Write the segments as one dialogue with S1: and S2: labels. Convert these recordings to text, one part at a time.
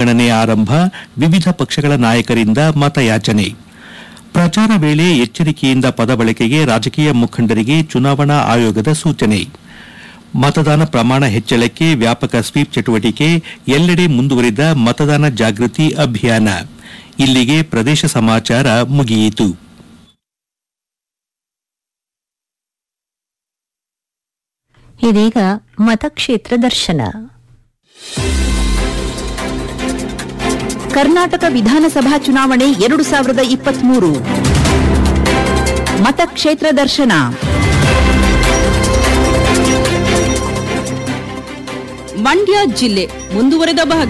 S1: ಮತಗಣನೆ ಆರಂಭ ವಿವಿಧ ಪಕ್ಷಗಳ ನಾಯಕರಿಂದ ಮತಯಾಚನೆ ಪ್ರಚಾರ ವೇಳೆ ಎಚ್ಚರಿಕೆಯಿಂದ ಪದ ಬಳಕೆಗೆ ರಾಜಕೀಯ ಮುಖಂಡರಿಗೆ ಚುನಾವಣಾ ಆಯೋಗದ ಸೂಚನೆ ಮತದಾನ ಪ್ರಮಾಣ ಹೆಚ್ಚಳಕ್ಕೆ ವ್ಯಾಪಕ ಸ್ವೀಪ್ ಚಟುವಟಿಕೆ ಎಲ್ಲೆಡೆ ಮುಂದುವರಿದ ಮತದಾನ ಜಾಗೃತಿ ಅಭಿಯಾನ ಇಲ್ಲಿಗೆ ಪ್ರದೇಶ ಸಮಾಚಾರ ಮುಗಿಯಿತು
S2: ಇದೀಗ ಮತಕ್ಷೇತ್ರ ದರ್ಶನ
S3: ಕರ್ನಾಟಕ ವಿಧಾನಸಭಾ ಚುನಾವಣೆ ಎರಡು ಸಾವಿರದ ಇಪ್ಪತ್ಮೂರು ಮತಕ್ಷೇತ್ರ ದರ್ಶನ
S4: ಮಂಡ್ಯ ಜಿಲ್ಲೆ ಮುಂದುವರೆದ ಭಾಗ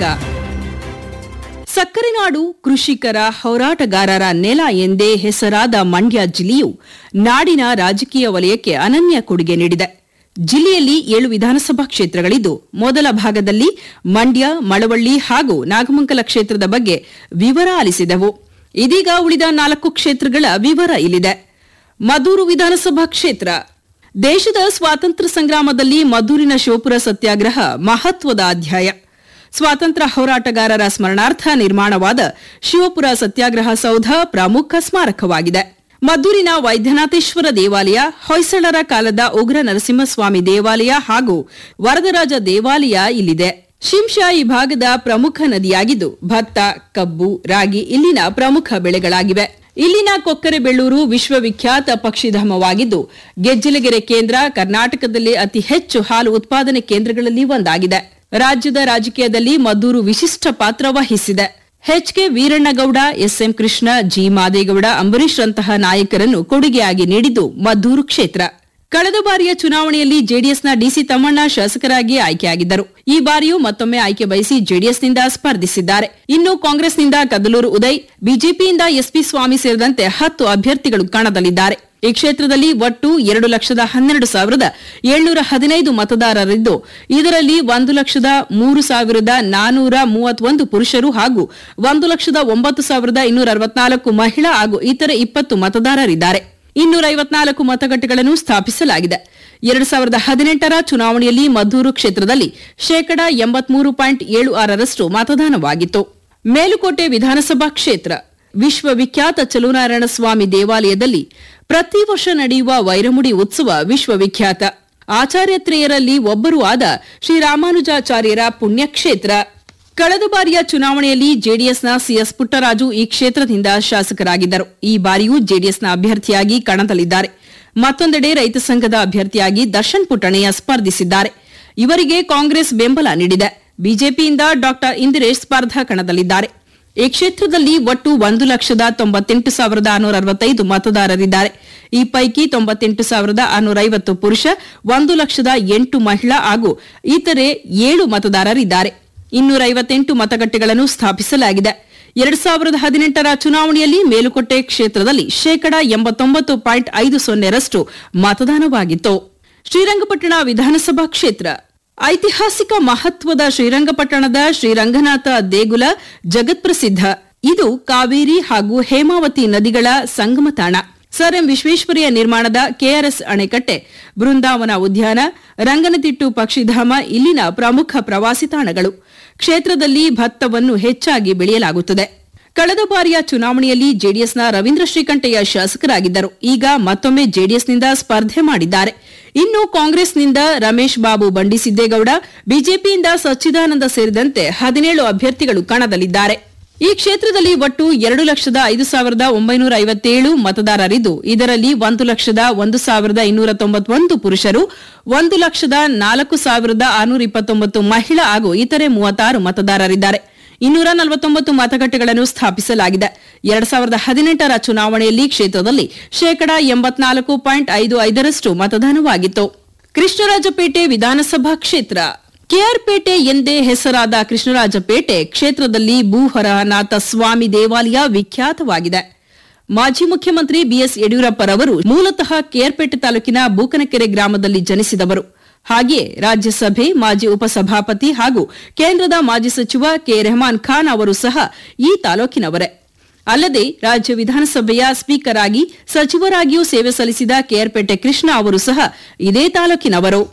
S4: ಸಕ್ಕರೆ ನಾಡು ಕೃಷಿಕರ ಹೋರಾಟಗಾರರ ನೆಲ ಎಂದೇ ಹೆಸರಾದ ಮಂಡ್ಯ ಜಿಲ್ಲೆಯು ನಾಡಿನ ರಾಜಕೀಯ ವಲಯಕ್ಕೆ ಅನನ್ಯ ಕೊಡುಗೆ ನೀಡಿದೆ ಜಿಲ್ಲೆಯಲ್ಲಿ ಏಳು ವಿಧಾನಸಭಾ ಕ್ಷೇತ್ರಗಳಿದ್ದು ಮೊದಲ ಭಾಗದಲ್ಲಿ ಮಂಡ್ಯ ಮಳವಳ್ಳಿ ಹಾಗೂ ನಾಗಮಂಗಲ ಕ್ಷೇತ್ರದ ಬಗ್ಗೆ ವಿವರ ಆಲಿಸಿದೆವು ಇದೀಗ ಉಳಿದ ನಾಲ್ಕು ಕ್ಷೇತ್ರಗಳ ವಿವರ ಇಲ್ಲಿದೆ ಮದೂರು ವಿಧಾನಸಭಾ ಕ್ಷೇತ್ರ ದೇಶದ ಸ್ವಾತಂತ್ರ್ಯ ಸಂಗ್ರಾಮದಲ್ಲಿ ಮದ್ದೂರಿನ ಶಿವಪುರ ಸತ್ಯಾಗ್ರಹ ಮಹತ್ವದ ಅಧ್ಯಾಯ ಸ್ವಾತಂತ್ರ್ಯ ಹೋರಾಟಗಾರರ ಸ್ಮರಣಾರ್ಥ ನಿರ್ಮಾಣವಾದ ಶಿವಪುರ ಸತ್ಯಾಗ್ರಹ ಸೌಧ ಪ್ರಮುಖ ಸ್ಮಾರಕವಾಗಿದೆ ಮದ್ದೂರಿನ ವೈದ್ಯನಾಥೇಶ್ವರ ದೇವಾಲಯ ಹೊಯ್ಸಳರ ಕಾಲದ ಉಗ್ರ ನರಸಿಂಹಸ್ವಾಮಿ ದೇವಾಲಯ ಹಾಗೂ ವರದರಾಜ ದೇವಾಲಯ ಇಲ್ಲಿದೆ ಶಿಂಷಾ ಈ ಭಾಗದ ಪ್ರಮುಖ ನದಿಯಾಗಿದ್ದು ಭತ್ತ ಕಬ್ಬು ರಾಗಿ ಇಲ್ಲಿನ ಪ್ರಮುಖ ಬೆಳೆಗಳಾಗಿವೆ ಇಲ್ಲಿನ ಕೊಕ್ಕರೆಬೆಳ್ಳೂರು ವಿಶ್ವವಿಖ್ಯಾತ ಪಕ್ಷಿಧಾಮವಾಗಿದ್ದು ಗೆಜ್ಜಲಗೆರೆ ಕೇಂದ್ರ ಕರ್ನಾಟಕದಲ್ಲಿ ಅತಿ ಹೆಚ್ಚು ಹಾಲು ಉತ್ಪಾದನೆ ಕೇಂದ್ರಗಳಲ್ಲಿ ಒಂದಾಗಿದೆ ರಾಜ್ಯದ ರಾಜಕೀಯದಲ್ಲಿ ಮದ್ದೂರು ವಿಶಿಷ್ಟ ಪಾತ್ರ ವಹಿಸಿದೆ H K Veerannagowda S M Krishna G Madegowda Ambareesh ರಂತಹ ನಾಯಕರನ್ನು ಕೊಡುಗೆಯಾಗಿ ನೀಡಿದ್ದು ಮದ್ದೂರು ಕ್ಷೇತ್ರ ಕಳೆದ ಬಾರಿಯ ಚುನಾವಣೆಯಲ್ಲಿ ಜೆಡಿಎಸ್ನ ಡಿಸಿ ತಮ್ಮಣ್ಣ ಶಾಸಕರಾಗಿ ಆಯ್ಕೆಯಾಗಿದ್ದರು ಈ ಬಾರಿಯೂ ಮತ್ತೊಮ್ಮೆ ಆಯ್ಕೆ ಬಯಸಿ ಜೆಡಿಎಸ್ನಿಂದ ಸ್ಪರ್ಧಿಸಿದ್ದಾರೆ ಇನ್ನು ಕಾಂಗ್ರೆಸ್ನಿಂದ ಕದಲೂರು ಉದಯ್ ಬಿಜೆಪಿಯಿಂದ ಎಸ್ಪಿ ಸ್ವಾಮಿ ಸೇರಿದಂತೆ ಹತ್ತು ಅಭ್ಯರ್ಥಿಗಳು ಕಣದಲ್ಲಿದ್ದಾರೆ ಈ ಕ್ಷೇತ್ರದಲ್ಲಿ ಒಟ್ಟು ಎರಡು ಲಕ್ಷದ ಹನ್ನೆರಡು ಸಾವಿರದ ಏಳ್ನೂರ ಹದಿನೈದು ಮತದಾರರಿದ್ದು ಇದರಲ್ಲಿ ಒಂದು ಲಕ್ಷದ ಮೂರು ಸಾವಿರದ ನಾನೂರ ಮೂವತ್ತೊಂದು ಪುರುಷರು ಹಾಗೂ ಒಂದು ಲಕ್ಷದ ಒಂಬತ್ತು ಸಾವಿರದ ಇನ್ನೂರ ಅರವತ್ನಾಲ್ಕು ಮಹಿಳಾ ಹಾಗೂ ಇತರೆ ಇಪ್ಪತ್ತು ಮತದಾರರಿದ್ದಾರೆ ಇನ್ನೂರ ಐವತ್ನಾಲ್ಕು ಮತಗಟ್ಟೆಗಳನ್ನು ಸ್ಥಾಪಿಸಲಾಗಿದೆ ಎರಡು ಸಾವಿರದ ಹದಿನೆಂಟರ ಚುನಾವಣೆಯಲ್ಲಿ ಮದ್ದೂರು ಕ್ಷೇತ್ರದಲ್ಲಿ ಶೇಕಡ ಎಂಬತ್ಮೂರು ಪಾಯಿಂಟ್ ಏಳು ಆರರಷ್ಟು ಮತದಾನವಾಗಿತ್ತು ಮೇಲುಕೋಟೆ ವಿಧಾನಸಭಾ ಕ್ಷೇತ್ರ ವಿಶ್ವವಿಖ್ಯಾತ ಚಲುನಾರಾಯಣ ಸ್ವಾಮಿ ದೇವಾಲಯದಲ್ಲಿ ಪ್ರತಿ ವರ್ಷ ನಡೆಯುವ ವೈರಮುಡಿ ಉತ್ಸವ ವಿಶ್ವವಿಖ್ಯಾತ ಆಚಾರ್ಯತ್ರೆಯರಲ್ಲಿ ಒಬ್ಬರೂ ಆದ ಶ್ರೀರಾಮಾನುಜಾಚಾರ್ಯರ ಪುಣ್ಯಕ್ಷೇತ್ರ ಕಳೆದ ಬಾರಿಯ ಚುನಾವಣೆಯಲ್ಲಿ ಜೆಡಿಎಸ್ನ ಸಿಎಸ್ ಪುಟ್ಟರಾಜು ಈ ಕ್ಷೇತ್ರದಿಂದ ಶಾಸಕರಾಗಿದ್ದರು ಈ ಬಾರಿಯೂ ಜೆಡಿಎಸ್ನ ಅಭ್ಯರ್ಥಿಯಾಗಿ ಕಣದಲ್ಲಿದ್ದಾರೆ ಮತ್ತೊಂದೆಡೆ ರೈತ ಸಂಘದ ಅಭ್ಯರ್ಥಿಯಾಗಿ ದರ್ಶನ್ ಪುಟ್ಟಣೆಯ ಸ್ಪರ್ಧಿಸಿದ್ದಾರೆ ಇವರಿಗೆ ಕಾಂಗ್ರೆಸ್ ಬೆಂಬಲ ನೀಡಿದೆ ಬಿಜೆಪಿಯಿಂದ ಡಾ ಇಂದಿರೇಶ್ ಸ್ಪರ್ಧಾ ಕಣದಲ್ಲಿದ್ದಾರೆ ಈ ಕ್ಷೇತ್ರದಲ್ಲಿ ಒಟ್ಟು ಒಂದು ಲಕ್ಷದ ತೊಂಬತ್ತೆಂಟು ಸಾವಿರದ ಆರುನೂರ ಅರವತ್ತೈದು ಮತದಾರರಿದ್ದಾರೆ ಈ ಪೈಕಿ ತೊಂಬತ್ತೆಂಟು ಸಾವಿರದ ಆರುನೂರ ಐವತ್ತು ಪುರುಷ ಒಂದು ಲಕ್ಷದ ಎಂಟು ಮಹಿಳಾ ಹಾಗೂ ಇತರೆ ಏಳು ಮತದಾರರಿದ್ದಾರೆ ಇನ್ನೂರ ಐವತ್ತೆಂಟು ಮತಗಟ್ಟೆಗಳನ್ನು ಸ್ಥಾಪಿಸಲಾಗಿದೆ ಎರಡ್ ಸಾವಿರದ ಹದಿನೆಂಟರ ಚುನಾವಣೆಯಲ್ಲಿ ಮೇಲುಕೋಟೆ ಕ್ಷೇತ್ರದಲ್ಲಿ ಶೇಕಡಾ ಎಂಬತ್ತೊಂಬತ್ತು ಪಾಯಿಂಟ್ ಐದು ಸೊನ್ನೆರಷ್ಟು ಮತದಾನವಾಗಿತ್ತು ಶ್ರೀರಂಗಪಟ್ಟಣ ವಿಧಾನಸಭಾ ಕ್ಷೇತ್ರ ಐತಿಹಾಸಿಕ ಮಹತ್ವದ ಶ್ರೀರಂಗಪಟ್ಟಣದ ಶ್ರೀರಂಗನಾಥ ದೇಗುಲ ಜಗತ್ಪ್ರಸಿದ್ಧ ಇದು ಕಾವೇರಿ ಹಾಗೂ ಹೇಮಾವತಿ ನದಿಗಳ ಸಂಗಮ ತಾಣ ಸರ್ ಎಂ ವಿಶ್ವೇಶ್ವರಯ್ಯ ನಿರ್ಮಾಣದ ಕೆಆರ್ಎಸ್ ಅಣೆಕಟ್ಟೆ ಬೃಂದಾವನ ಉದ್ಯಾನ ರಂಗನತಿಟ್ಟು ಪಕ್ಷಿಧಾಮ ಇಲ್ಲಿನ ಪ್ರಮುಖ ಪ್ರವಾಸಿ ತಾಣಗಳು ಕ್ಷೇತ್ರದಲ್ಲಿ ಭತ್ತವನ್ನು ಹೆಚ್ಚಾಗಿ ಬೆಳೆಯಲಾಗುತ್ತದೆ ಕಳೆದ ಬಾರಿಯ ಚುನಾವಣೆಯಲ್ಲಿ ಜೆಡಿಎಸ್ನ ರವೀಂದ್ರ ಶ್ರೀಕಂಠಯ್ಯ ಶಾಸಕರಾಗಿದ್ದರು ಈಗ ಮತ್ತೊಮ್ಮೆ ಜೆಡಿಎಸ್ನಿಂದ ಸ್ಪರ್ಧೆ ಮಾಡಿದ್ದಾರೆ ಇನ್ನು ಕಾಂಗ್ರೆಸ್ನಿಂದ ರಮೇಶ್ ಬಾಬು ಬಂಡಿಸಿದ್ದೇಗೌಡ ಬಿಜೆಪಿಯಿಂದ ಸಚ್ಚಿದಾನಂದ ಸೇರಿದಂತೆ ಹದಿನೇಳು ಅಭ್ಯರ್ಥಿಗಳು ಕಣದಲ್ಲಿದ್ದಾರೆ ಈ ಕ್ಷೇತ್ರದಲ್ಲಿ ಒಟ್ಟು ಎರಡು ಲಕ್ಷದ ಐದು ಸಾವಿರದ ಒಂಬೈನೂರ ಐವತ್ತೇಳು ಮತದಾರರಿದ್ದು ಇದರಲ್ಲಿ ಒಂದು ಲಕ್ಷದ ಒಂದು ಸಾವಿರದ ಇನ್ನೂರ ತೊಂಬತ್ತೊಂದು ಪುರುಷರು ಒಂದು ಲಕ್ಷದ ನಾಲ್ಕು ಸಾವಿರದ ಆರುನೂರ ಇಪ್ಪತ್ತೊಂಬತ್ತು ಮಹಿಳಾ ಹಾಗೂ ಇತರೆ ಮೂವತ್ತಾರು ಮತದಾರರಿದ್ದಾರೆ ಇನ್ನೂರ ನಲವತ್ತೊಂಬತ್ತು ಮತಗಟ್ಟೆಗಳನ್ನು ಸ್ಥಾಪಿಸಲಾಗಿದೆ ಎರಡ್ ಸಾವಿರದ ಹದಿನೆಂಟರ ಚುನಾವಣೆಯಲ್ಲಿ ಕ್ಷೇತ್ರದಲ್ಲಿ ಶೇಕಡಾ ಎಂಬತ್ನಾಲ್ಕು ಪಾಯಿಂಟ್ ಐದು ಐದರಷ್ಟು ಮತದಾನವಾಗಿತ್ತು ಕೃಷ್ಣರಾಜಪೇಟೆ ವಿಧಾನಸಭಾ ಕ್ಷೇತ್ರ ಕೆಆರ್ಪೇಟೆ ಎಂದೇ ಹೆಸರಾದ ಕೃಷ್ಣರಾಜಪೇಟೆ ಕ್ಷೇತ್ರದಲ್ಲಿ ಭೂಹರನಾಥ ಸ್ವಾಮಿ ದೇವಾಲಯ ವಿಖ್ಯಾತವಾಗಿದೆ ಮಾಜಿ ಮುಖ್ಯಮಂತ್ರಿ ಬಿಎಸ್ ಯಡಿಯೂರಪ್ಪರವರು ಮೂಲತಃ ಕೆಆರ್ಪೇಟೆ ತಾಲೂಕಿನ ಬೂಕನಕೆರೆ ಗ್ರಾಮದಲ್ಲಿ ಜನಿಸಿದವರು ಹಾಗೆಯೇ ರಾಜ್ಯಸಭೆ ಮಾಜಿ ಉಪಸಭಾಪತಿ ಹಾಗೂ ಕೇಂದ್ರದ ಮಾಜಿ ಸಚಿವ ಕೆ ರೆಹಮಾನ್ ಖಾನ್ ಅವರು ಸಹ ಈ ತಾಲೂಕಿನವರೇ ಅಲ್ಲದೆ ರಾಜ್ಯ ವಿಧಾನಸಭೆಯ ಸ್ಪೀಕರ್ ಆಗಿ ಸಚಿವರಾಗಿಯೂ ಸೇವೆ ಸಲ್ಲಿಸಿದ ಕೆಆರ್ಪೇಟೆ ಕೃಷ್ಣ ಅವರು ಸಹ ಇದೇ ತಾಲೂಕಿನವರು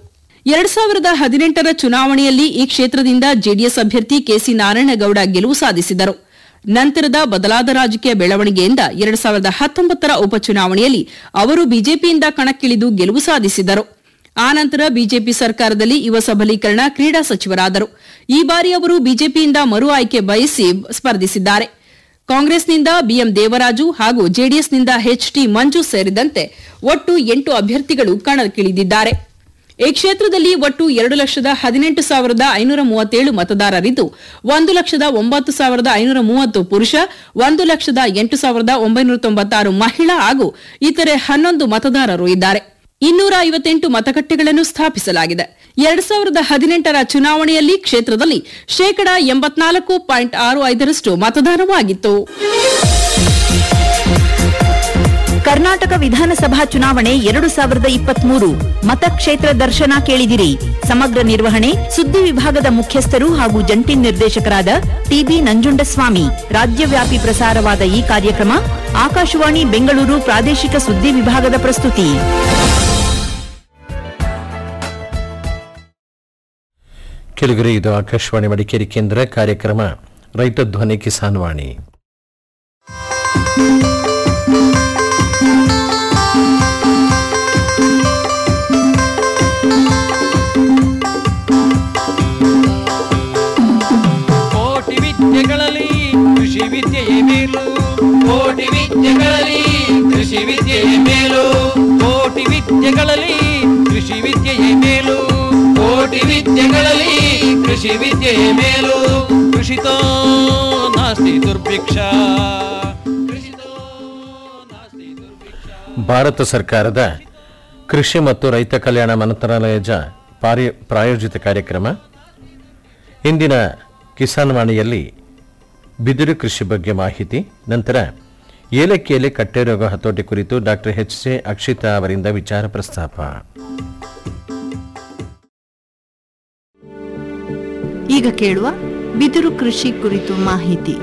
S4: ಎರಡ್ ಸಾವಿರದ ಹದಿನೆಂಟರ ಚುನಾವಣೆಯಲ್ಲಿ ಈ ಕ್ಷೇತ್ರದಿಂದ ಜೆಡಿಎಸ್ ಅಭ್ಯರ್ಥಿ ಕೆಸಿ ನಾರಾಯಣಗೌಡ ಗೆಲುವು ಸಾಧಿಸಿದರು ನಂತರದ ಬದಲಾದ ರಾಜಕೀಯ ಬೆಳವಣಿಗೆಯಿಂದ ಎರಡ್ ಸಾವಿರದ ಹತ್ತೊಂಬತ್ತರ ಉಪಚುನಾವಣೆಯಲ್ಲಿ ಅವರು ಬಿಜೆಪಿಯಿಂದ ಕಣಕ್ಕಿಳಿದು ಗೆಲುವು ಸಾಧಿಸಿದರು ಆನಂತರ ಬಿಜೆಪಿ ಸರ್ಕಾರದಲ್ಲಿ ಯುವ ಸಬಲೀಕರಣ ಕ್ರೀಡಾ ಸಚಿವರಾದರು ಈ ಬಾರಿ ಅವರು ಬಿಜೆಪಿಯಿಂದ ಮರು ಆಯ್ಕೆ ಬಯಸಿ ಸ್ಪರ್ಧಿಸಿದ್ದಾರೆ ಕಾಂಗ್ರೆಸ್ನಿಂದ ಬಿಎಂ ದೇವರಾಜು ಹಾಗೂ ಜೆಡಿಎಸ್ನಿಂದ ಎಚ್ಟಿ ಮಂಜು ಸೇರಿದಂತೆ ಒಟ್ಟು ಎಂಟು ಅಭ್ಯರ್ಥಿಗಳು ಕಣಕ್ಕಿಳಿದಿದ್ದಾರೆ ಈ ಕ್ಷೇತ್ರದಲ್ಲಿ ಒಟ್ಟು ಎರಡು ಲಕ್ಷದ ಹದಿನೆಂಟು ಸಾವಿರದ ಐನೂರ ಮೂವತ್ತೇಳು ಮತದಾರರಿದ್ದು ಒಂದು ಲಕ್ಷದ ಒಂಬತ್ತು ಸಾವಿರದ ಐನೂರ ಮೂವತ್ತು ಪುರುಷ ಒಂದು ಲಕ್ಷದ ಎಂಟು ಸಾವಿರದ ಒಂಬೈನೂರ ತೊಂಬತ್ತಾರು ಮಹಿಳಾ ಹಾಗೂ ಇತರೆ ಹನ್ನೊಂದು ಮತದಾರರು ಇದ್ದಾರೆ ಇನ್ನೂರ ಐವತ್ತೆಂಟು ಮತಗಟ್ಟೆಗಳನ್ನು ಸ್ಥಾಪಿಸಲಾಗಿದೆ ಎರಡ್ ಸಾವಿರದ ಹದಿನೆಂಟರ ಚುನಾವಣೆಯಲ್ಲಿ ಕ್ಷೇತ್ರದಲ್ಲಿ ಶೇಕಡಾ ಎಂಬತ್ನಾಲ್ಕು ಪಾಯಿಂಟ್ ಆರು ಐದರಷ್ಟು ಮತದಾನವಾಗಿತ್ತು
S3: ಕರ್ನಾಟಕ ವಿಧಾನಸಭಾ ಚುನಾವಣೆ ಎರಡು ಸಾವಿರದ ಇಪ್ಪತ್ಮೂರು ಮತಕ್ಷೇತ್ರ ದರ್ಶನ ಕೇಳಿದಿರಿ ಸಮಗ್ರ ನಿರ್ವಹಣೆ ಸುದ್ದಿ ವಿಭಾಗದ ಮುಖ್ಯಸ್ಥರು ಹಾಗೂ ಜಂಟಿ ನಿರ್ದೇಶಕರಾದ ಟಿಬಿ ನಂಜುಂಡಸ್ವಾಮಿ ರಾಜ್ಯವ್ಯಾಪಿ ಪ್ರಸಾರವಾದ ಈ ಕಾರ್ಯಕ್ರಮ ಆಕಾಶವಾಣಿ ಬೆಂಗಳೂರು ಪ್ರಾದೇಶಿಕ ಸುದ್ದಿ ವಿಭಾಗದ ಪ್ರಸ್ತುತಿ
S5: ಕೆಳಗರೆ ಇದು ಆಕಾಶವಾಣಿ ಮಡಿಕೇರಿ ಕೇಂದ್ರ ಕಾರ್ಯಕ್ರಮ ರೈತ ಧ್ವನಿ ಕಿಸಾನ್ ವಾಣಿ
S6: ಕೋಟಿ ವಿದ್ಯೆಗಳಲ್ಲಿ ಕೃಷಿ ವಿದ್ಯೆಯೇ ಮೇಲು ಕೋಟಿ ವಿದ್ಯೆಗಳಲ್ಲಿ ಕೃಷಿ ವಿದ್ಯೆಯೇ ಮೇಲು ಕೋಟಿ ವಿದ್ಯೆಗಳಲ್ಲಿ ಕೃಷಿ ವಿದ್ಯೆಯೇ ಮೇಲು ಕೋಟಿ ವಿದ್ಯೆಗಳಲ್ಲಿ ಕೃಷಿ ವಿದ್ಯೆಯೇ ಮೇಲು ಕೃಷಿತೋ ನಾಸ್ತಿ ದುರ್ಭಿಕ್ಷ ಕೃಷಿತೋ ನಾಸ್ತಿ ದುರ್ಭಿಕ್ಷ
S5: ಭಾರತ ಸರ್ಕಾರದ ಕೃಷಿ ಮತ್ತು ರೈತ ಕಲ್ಯಾಣ ಮಂತ್ರಾಲಯದ ಪಾರಿ- ಪ್ರಾಯೋಜಿತ ಕಾರ್ಯಕ್ರಮ ಇಂದಿನ ಕಿಸಾನ್ ವಾಣಿಯಲ್ಲಿ ಬಿದಿರು ಕೃಷಿ ಬಗ್ಗೆ ಮಾಹಿತಿ ನಂತರ ಏಲಕ್ಕಿಯಲ್ಲಿ ಕಟ್ಟೆ ರೋಗ ಹತೋಟಿ ಕುರಿತು ಡಾಕ್ಟರ್ ಎಚ್ ಜೆ ಅಕ್ಷಿತಾ ಅವರಿಂದ ವಿಚಾರ ಪ್ರಸ್ತಾಪ
S7: ಈಗ ಕೇಳುವ ಬಿದಿರು ಕೃಷಿ ಕುರಿತು ಮಾಹಿತಿ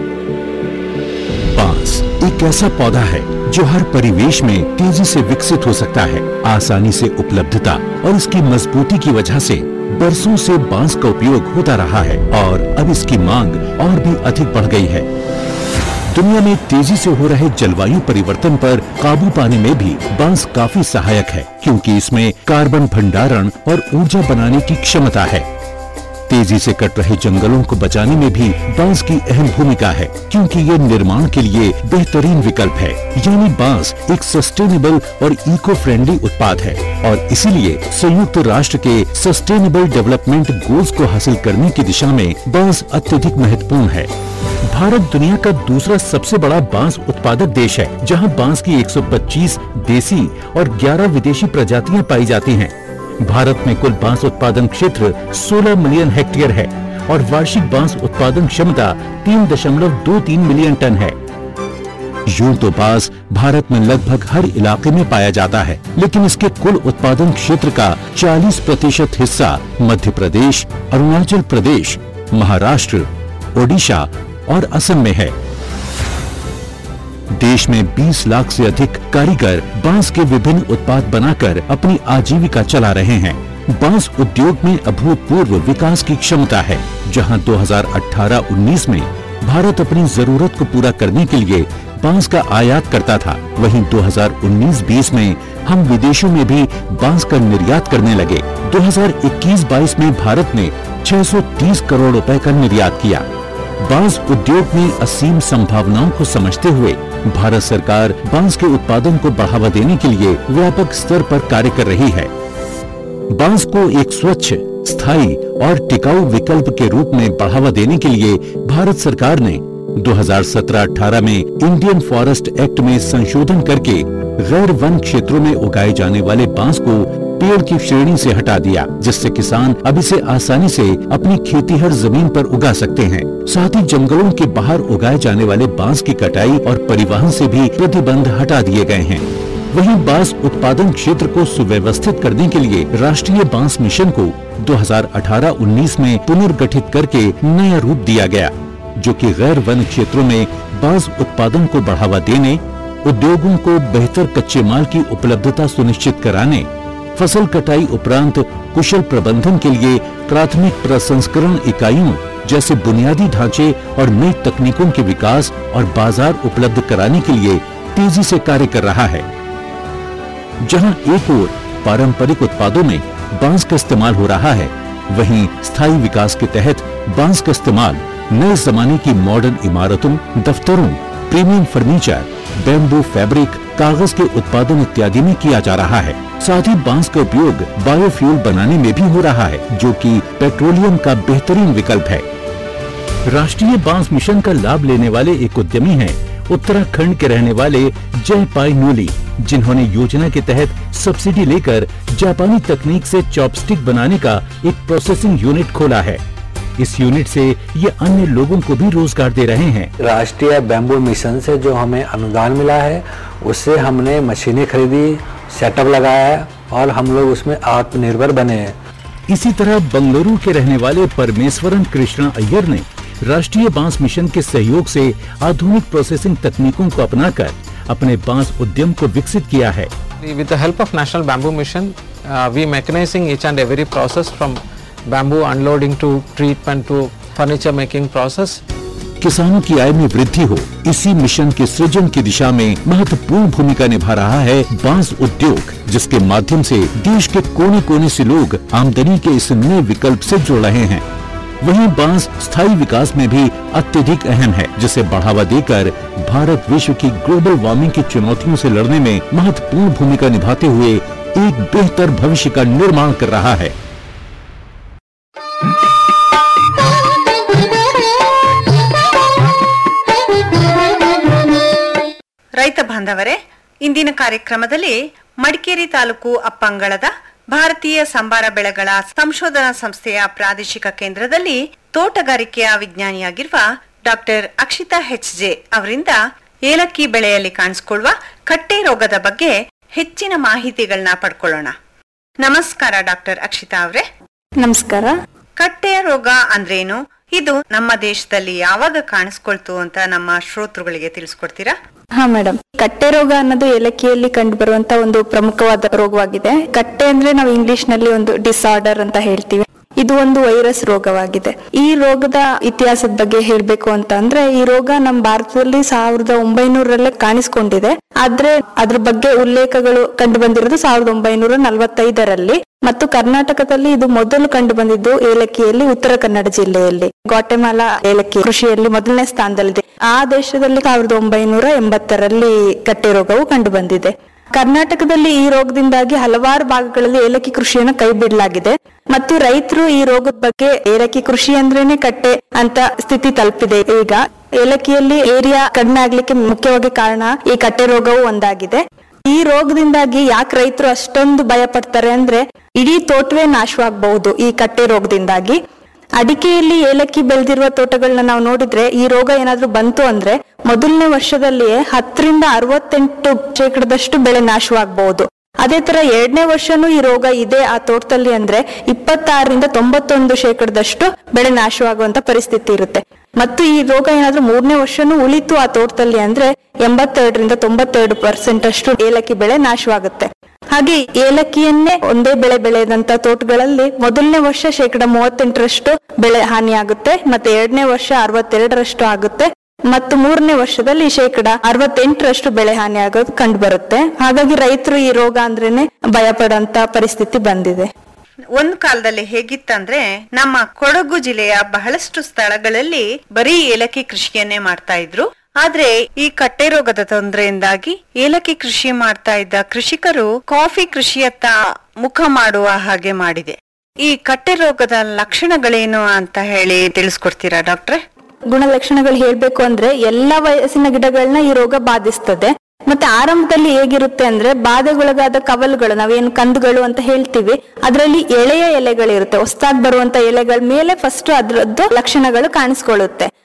S8: बांस एक ऐसा पौधा है जो हर परिवेश में तेजी से विकसित हो सकता है आसानी से उपलब्धता और इसकी मजबूती की वजह से बरसों से बांस का उपयोग होता रहा है और अब इसकी मांग और भी अधिक बढ़ गई है दुनिया में तेजी से हो रहे जलवायु परिवर्तन पर काबू पाने में भी बांस काफी सहायक है क्योंकि इसमें कार्बन भंडारण और ऊर्जा बनाने की क्षमता है तेजी से कट रहे जंगलों को बचाने में भी बांस की अहम भूमिका है क्योंकि ये निर्माण के लिए बेहतरीन विकल्प है यानी बांस एक सस्टेनेबल और इको फ्रेंडली उत्पाद है और इसीलिए संयुक्त राष्ट्र के सस्टेनेबल डेवलपमेंट गोल्स को हासिल करने की दिशा में बांस अत्यधिक महत्वपूर्ण है भारत दुनिया का दूसरा सबसे बड़ा बांस उत्पादक देश है जहां बांस की 125 देसी और 11 विदेशी प्रजातियां पाई जाती हैं भारत में कुल बांस उत्पादन क्षेत्र 16 मिलियन हेक्टेयर है और वार्षिक बांस उत्पादन क्षमता 3.23 मिलियन टन है यूं तो बांस भारत में लगभग हर इलाके में पाया जाता है लेकिन इसके कुल उत्पादन क्षेत्र का 40 प्रतिशत हिस्सा मध्य प्रदेश अरुणाचल प्रदेश महाराष्ट्र ओडिशा और असम में है देश में 20 लाख से अधिक कारीगर बांस के विभिन्न उत्पाद बनाकर अपनी आजीविका चला रहे हैं बांस उद्योग में अभूतपूर्व विकास की क्षमता है जहां 2018-19 में भारत अपनी जरूरत को पूरा करने के लिए बांस का आयात करता था वहीं 2019-20 में हम विदेशों में भी बांस का निर्यात करने लगे 2021-22 में भारत ने 630 करोड़ रुपए का निर्यात किया बांस उद्योग में असीम संभावनाओं को समझते हुए भारत सरकार बांस के उत्पादन को बढ़ावा देने के लिए व्यापक स्तर पर कार्य कर रही है बांस को एक स्वच्छ स्थायी और टिकाऊ विकल्प के रूप में बढ़ावा देने के लिए भारत सरकार ने 2017-18 में इंडियन फॉरेस्ट एक्ट में संशोधन करके गैर वन क्षेत्रों में उगाए जाने वाले बांस को पेड़ की श्रेणी से हटा दिया जिससे किसान अब इसे आसानी से अपनी खेती हर जमीन पर उगा सकते हैं साथ ही जंगलों के बाहर उगाए जाने वाले बांस की कटाई और परिवहन से भी प्रतिबंध हटा दिए गए हैं वहीं बांस उत्पादन क्षेत्र को सुव्यवस्थित करने के लिए राष्ट्रीय बांस मिशन को 2018-19 में पुनर्गठित करके नया रूप दिया गया जो कि गैर वन क्षेत्रों में बांस उत्पादन को बढ़ावा देने उद्योगों को बेहतर कच्चे माल की उपलब्धता सुनिश्चित कराने फसल कटाई उपरांत कुशल प्रबंधन के लिए प्राथमिक प्रसंस्करण इकाइयों जैसे बुनियादी ढांचे और नई तकनीकों के विकास और बाजार उपलब्ध कराने के लिए तेजी से कार्य कर रहा है जहां एक ओर पारंपरिक उत्पादों में बांस का इस्तेमाल हो रहा है वहीं स्थायी विकास के तहत बांस का इस्तेमाल नए जमाने की मॉडर्न इमारतों दफ्तरों प्रीमियम फर्नीचर बेम्बू फैब्रिक कागज के उत्पादन इत्यादि में किया जा रहा है साथ ही बांस का उपयोग बायोफ्यूल बनाने में भी हो रहा है जो कि पेट्रोलियम का बेहतरीन विकल्प है राष्ट्रीय बांस मिशन का लाभ लेने वाले एक उद्यमी हैं उत्तराखंड के रहने वाले जय पाई नूली जिन्होंने योजना के तहत सब्सिडी लेकर जापानी तकनीक से चॉपस्टिक बनाने का एक प्रोसेसिंग यूनिट खोला है इस यूनिट से ये अन्य लोगों को भी रोजगार दे रहे हैं
S9: राष्ट्रीय बैम्बू मिशन से जो हमें अनुदान मिला है उससे हमने मशीनें खरीदी सेटअप लगाया है और हम लोग उसमें आत्मनिर्भर बने हैं
S8: इसी तरह बंगलुरु के रहने वाले परमेश्वरन कृष्णा अय्यर ने राष्ट्रीय बांस मिशन के सहयोग से आधुनिक प्रोसेसिंग तकनीकों को अपनाकर अपने बांस उद्यम को विकसित किया है
S10: With the help of National Bamboo Mission, uh, we mechanizing each and every process from bamboo unloading to treatment to furniture making process.
S8: किसानों की आय में वृद्धि हो इसी मिशन के सृजन की दिशा में महत्वपूर्ण भूमिका निभा रहा है बांस उद्योग जिसके माध्यम से देश के कोने कोने से लोग आमदनी के इस नए विकल्प से जुड़ रहे हैं वहीं बांस स्थायी विकास में भी अत्यधिक अहम है जिसे बढ़ावा देकर भारत विश्व की ग्लोबल वार्मिंग की चुनौतियों से लड़ने में महत्वपूर्ण भूमिका निभाते हुए एक बेहतर भविष्य का निर्माण कर रहा है
S7: ರೈತ ಬಾಂಧವರೇ ಇಂದಿನ ಕಾರ್ಯಕ್ರಮದಲ್ಲಿ ಮಡಿಕೇರಿ ತಾಲೂಕು ಅಪ್ಪಂಗಳದ ಭಾರತೀಯ ಸಂಬಾರ ಬೆಳೆಗಳ ಸಂಶೋಧನಾ ಸಂಸ್ಥೆಯ ಪ್ರಾದೇಶಿಕ ಕೇಂದ್ರದಲ್ಲಿ ತೋಟಗಾರಿಕೆಯ ವಿಜ್ಞಾನಿಯಾಗಿರುವ ಡಾಕ್ಟರ್ ಅಕ್ಷಿತಾ ಹೆಚ್ ಜೆ ಅವರಿಂದ ಏಲಕ್ಕಿ ಬೆಳೆಯಲ್ಲಿ ಕಾಣಿಸಿಕೊಳ್ಳುವ ಕಟ್ಟೆ ರೋಗದ ಬಗ್ಗೆ ಹೆಚ್ಚಿನ ಮಾಹಿತಿಗಳನ್ನ ಪಡ್ಕೊಳ್ಳೋಣ ನಮಸ್ಕಾರ ಡಾಕ್ಟರ್ ಅಕ್ಷಿತಾ ಅವರೇ
S11: ನಮಸ್ಕಾರ
S7: ಕಟ್ಟೆಯ ರೋಗ ಅಂದ್ರೇನು ಇದು ನಮ್ಮ ದೇಶದಲ್ಲಿ ಯಾವಾಗ ಕಾಣಿಸ್ಕೊಳ್ತು ಅಂತ ನಮ್ಮ ಶ್ರೋತೃಗಳಿಗೆ ತಿಳಿಸ್ಕೊಡ್ತೀರಾ
S11: ಹಾ ಮೇಡಮ್ ಕಟ್ಟೆ ರೋಗ ಅನ್ನೋದು ಏಲಕ್ಕಿಯಲ್ಲಿ ಕಂಡು ಬರುವಂತ ಒಂದು ಪ್ರಮುಖವಾದ ರೋಗವಾಗಿದೆ ಕಟ್ಟೆ ಅಂದ್ರೆ ನಾವು ಇಂಗ್ಲಿಷ್ ನಲ್ಲಿ ಒಂದು ಡಿಸಾರ್ಡರ್ ಅಂತ ಹೇಳ್ತೀವಿ ಇದು ಒಂದು ವೈರಸ್ ರೋಗವಾಗಿದೆ ಈ ರೋಗದ ಇತಿಹಾಸದ ಬಗ್ಗೆ ಹೇಳ್ಬೇಕು ಅಂತ ಅಂದ್ರೆ ಈ ರೋಗ ನಮ್ಮ ಭಾರತದಲ್ಲಿ ಸಾವಿರದ ಒಂಬೈನೂರಲ್ಲೇ ಕಾಣಿಸ್ಕೊಂಡಿದೆ ಆದ್ರೆ ಅದ್ರ ಬಗ್ಗೆ ಉಲ್ಲೇಖಗಳು ಕಂಡು ಬಂದಿರೋದು ಸಾವಿರದ ಒಂಬೈನೂರ ನಲವತ್ತೈದರಲ್ಲಿ ಮತ್ತು ಕರ್ನಾಟಕದಲ್ಲಿ ಇದು ಮೊದಲು ಕಂಡು ಬಂದಿದ್ದು ಏಲಕ್ಕಿಯಲ್ಲಿ ಉತ್ತರ ಕನ್ನಡ ಜಿಲ್ಲೆಯಲ್ಲಿ ಗ್ವಾಟೆಮಾಲಾ ಏಲಕ್ಕಿ ಕೃಷಿಯಲ್ಲಿ ಮೊದಲನೇ ಸ್ಥಾನದಲ್ಲಿದೆ ಆ ದೇಶದಲ್ಲಿ ಸಾವಿರದ ಒಂಬೈನೂರ ಎಂಬತ್ತರಲ್ಲಿ ಕಟ್ಟೆ ರೋಗವು ಕಂಡು ಬಂದಿದೆ ಕರ್ನಾಟಕದಲ್ಲಿ ಈ ರೋಗದಿಂದಾಗಿ ಹಲವಾರು ಭಾಗಗಳಲ್ಲಿ ಏಲಕ್ಕಿ ಕೃಷಿಯನ್ನು ಕೈ ಬಿಡಲಾಗಿದೆ ಮತ್ತು ರೈತರು ಈ ರೋಗದ ಬಗ್ಗೆ ಏಲಕ್ಕಿ ಕೃಷಿ ಅಂದ್ರೇನೆ ಕಟ್ಟೆ ಅಂತ ಸ್ಥಿತಿ ತಲುಪಿದೆ ಈಗ ಏಲಕ್ಕಿಯಲ್ಲಿ ಏರಿಯಾ ಕಡಿಮೆ ಆಗ್ಲಿಕ್ಕೆ ಮುಖ್ಯವಾಗಿ ಕಾರಣ ಈ ಕಟ್ಟೆ ರೋಗವು ಒಂದಾಗಿದೆ ಈ ರೋಗದಿಂದಾಗಿ ಯಾಕೆ ರೈತರು ಅಷ್ಟೊಂದು ಭಯ ಪಡ್ತಾರೆ ಅಂದ್ರೆ ಇಡೀ ತೋಟವೇ ನಾಶವಾಗಬಹುದು ಈ ಕಟ್ಟೆ ರೋಗದಿಂದಾಗಿ ಅಡಿಕೆಯಲ್ಲಿ ಏಲಕ್ಕಿ ಬೆಳೆದಿರುವ ತೋಟಗಳನ್ನ ನಾವು ನೋಡಿದ್ರೆ ಈ ರೋಗ ಏನಾದ್ರೂ ಬಂತು ಅಂದ್ರೆ ಮೊದಲನೇ ವರ್ಷದಲ್ಲಿಯೇ ಹತ್ತರಿಂದ ಅರವತ್ತೆಂಟು ಶೇಕಡದಷ್ಟು ಬೆಳೆ ನಾಶವಾಗಬಹುದು ಅದೇ ತರ ಎರಡನೇ ವರ್ಷನೂ ಈ ರೋಗ ಇದೆ ಆ ತೋಟದಲ್ಲಿ ಅಂದ್ರೆ ಇಪ್ಪತ್ತಾರರಿಂದ ತೊಂಬತ್ತೊಂದು ಶೇಕಡದಷ್ಟು ಬೆಳೆ ನಾಶವಾಗುವಂತ ಪರಿಸ್ಥಿತಿ ಇರುತ್ತೆ ಮತ್ತು ಈ ರೋಗ ಏನಾದ್ರೂ ಮೂರನೇ ವರ್ಷನೂ ಉಳಿತು ಆ ತೋಟದಲ್ಲಿ ಅಂದ್ರೆ ಎಂಬತ್ತೆರಡರಿಂದ ತೊಂಬತ್ತೆರಡು ಪರ್ಸೆಂಟ್ ಅಷ್ಟು ಏಲಕ್ಕಿ ಬೆಳೆ ನಾಶವಾಗುತ್ತೆ ಹಾಗೆ ಏಲಕ್ಕಿಯನ್ನೇ ಒಂದೇ ಬೆಳೆ ಬೆಳೆದಂತ ತೋಟಗಳಲ್ಲಿ ಮೊದಲನೇ ವರ್ಷ ಶೇಕಡ ಮೂವತ್ತೆಂಟರಷ್ಟು ಬೆಳೆ ಹಾನಿಯಾಗುತ್ತೆ ಮತ್ತೆ ಎರಡನೇ ವರ್ಷ ಅರವತ್ತೆರಡರಷ್ಟು ಆಗುತ್ತೆ ಮತ್ತು ಮೂರನೇ ವರ್ಷದಲ್ಲಿ ಶೇಕಡ ಅರವತ್ತೆಂಟರಷ್ಟು ಬೆಳೆ ಹಾನಿ ಆಗೋದು ಕಂಡು ಬರುತ್ತೆ ಹಾಗಾಗಿ ರೈತರು ಈ ರೋಗ ಅಂದ್ರೇನೆ ಭಯ ಪಡೋಂತ ಪರಿಸ್ಥಿತಿ ಬಂದಿದೆ
S7: ಒಂದ್ ಕಾಲದಲ್ಲಿ ಹೇಗಿತ್ತಂದ್ರೆ ನಮ್ಮ ಕೊಡಗು ಜಿಲ್ಲೆಯ ಬಹಳಷ್ಟು ಸ್ಥಳಗಳಲ್ಲಿ ಬರೀ ಏಲಕ್ಕಿ ಕೃಷಿಯನ್ನೇ ಮಾಡ್ತಾ ಇದ್ರು ಆದ್ರೆ ಈ ಕಟ್ಟೆ ರೋಗದ ತೊಂದರೆಯಿಂದಾಗಿ ಏಲಕ್ಕಿ ಕೃಷಿ ಮಾಡ್ತಾ ಇದ್ದ ಕೃಷಿಕರು ಕಾಫಿ ಕೃಷಿಯತ್ತ ಮುಖ ಮಾಡುವ ಹಾಗೆ ಮಾಡಿದೆ ಈ ಕಟ್ಟೆ ರೋಗದ ಲಕ್ಷಣಗಳೇನು ಅಂತ ಹೇಳಿ ತಿಳಿಸ್ಕೊಡ್ತೀರಾ ಡಾಕ್ಟ್ರೆ
S11: ಗುಣಲಕ್ಷಣಗಳು ಹೇಳ್ಬೇಕು ಅಂದ್ರೆ ಎಲ್ಲಾ ವಯಸ್ಸಿನ ಗಿಡಗಳನ್ನ ಈ ರೋಗ ಬಾಧಿಸ್ತದೆ ಮತ್ತೆ ಆರಂಭದಲ್ಲಿ ಹೇಗಿರುತ್ತೆ ಅಂದ್ರೆ ಬಾಧೆಗೊಳಗಾದ ಕವಲುಗಳು ನಾವೇನು ಕಂದುಗಳು ಅಂತ ಹೇಳ್ತೀವಿ ಅದರಲ್ಲಿ ಎಳೆಯ ಎಲೆಗಳಿರುತ್ತೆ ಹೊಸದಾಗಿ ಬರುವಂತ ಎಲೆಗಳ ಮೇಲೆ ಫಸ್ಟ್ ಅದ್ರದ್ದು ಲಕ್ಷಣಗಳು ಕಾಣಿಸ್ಕೊಳ್ಳುತ್ತೆ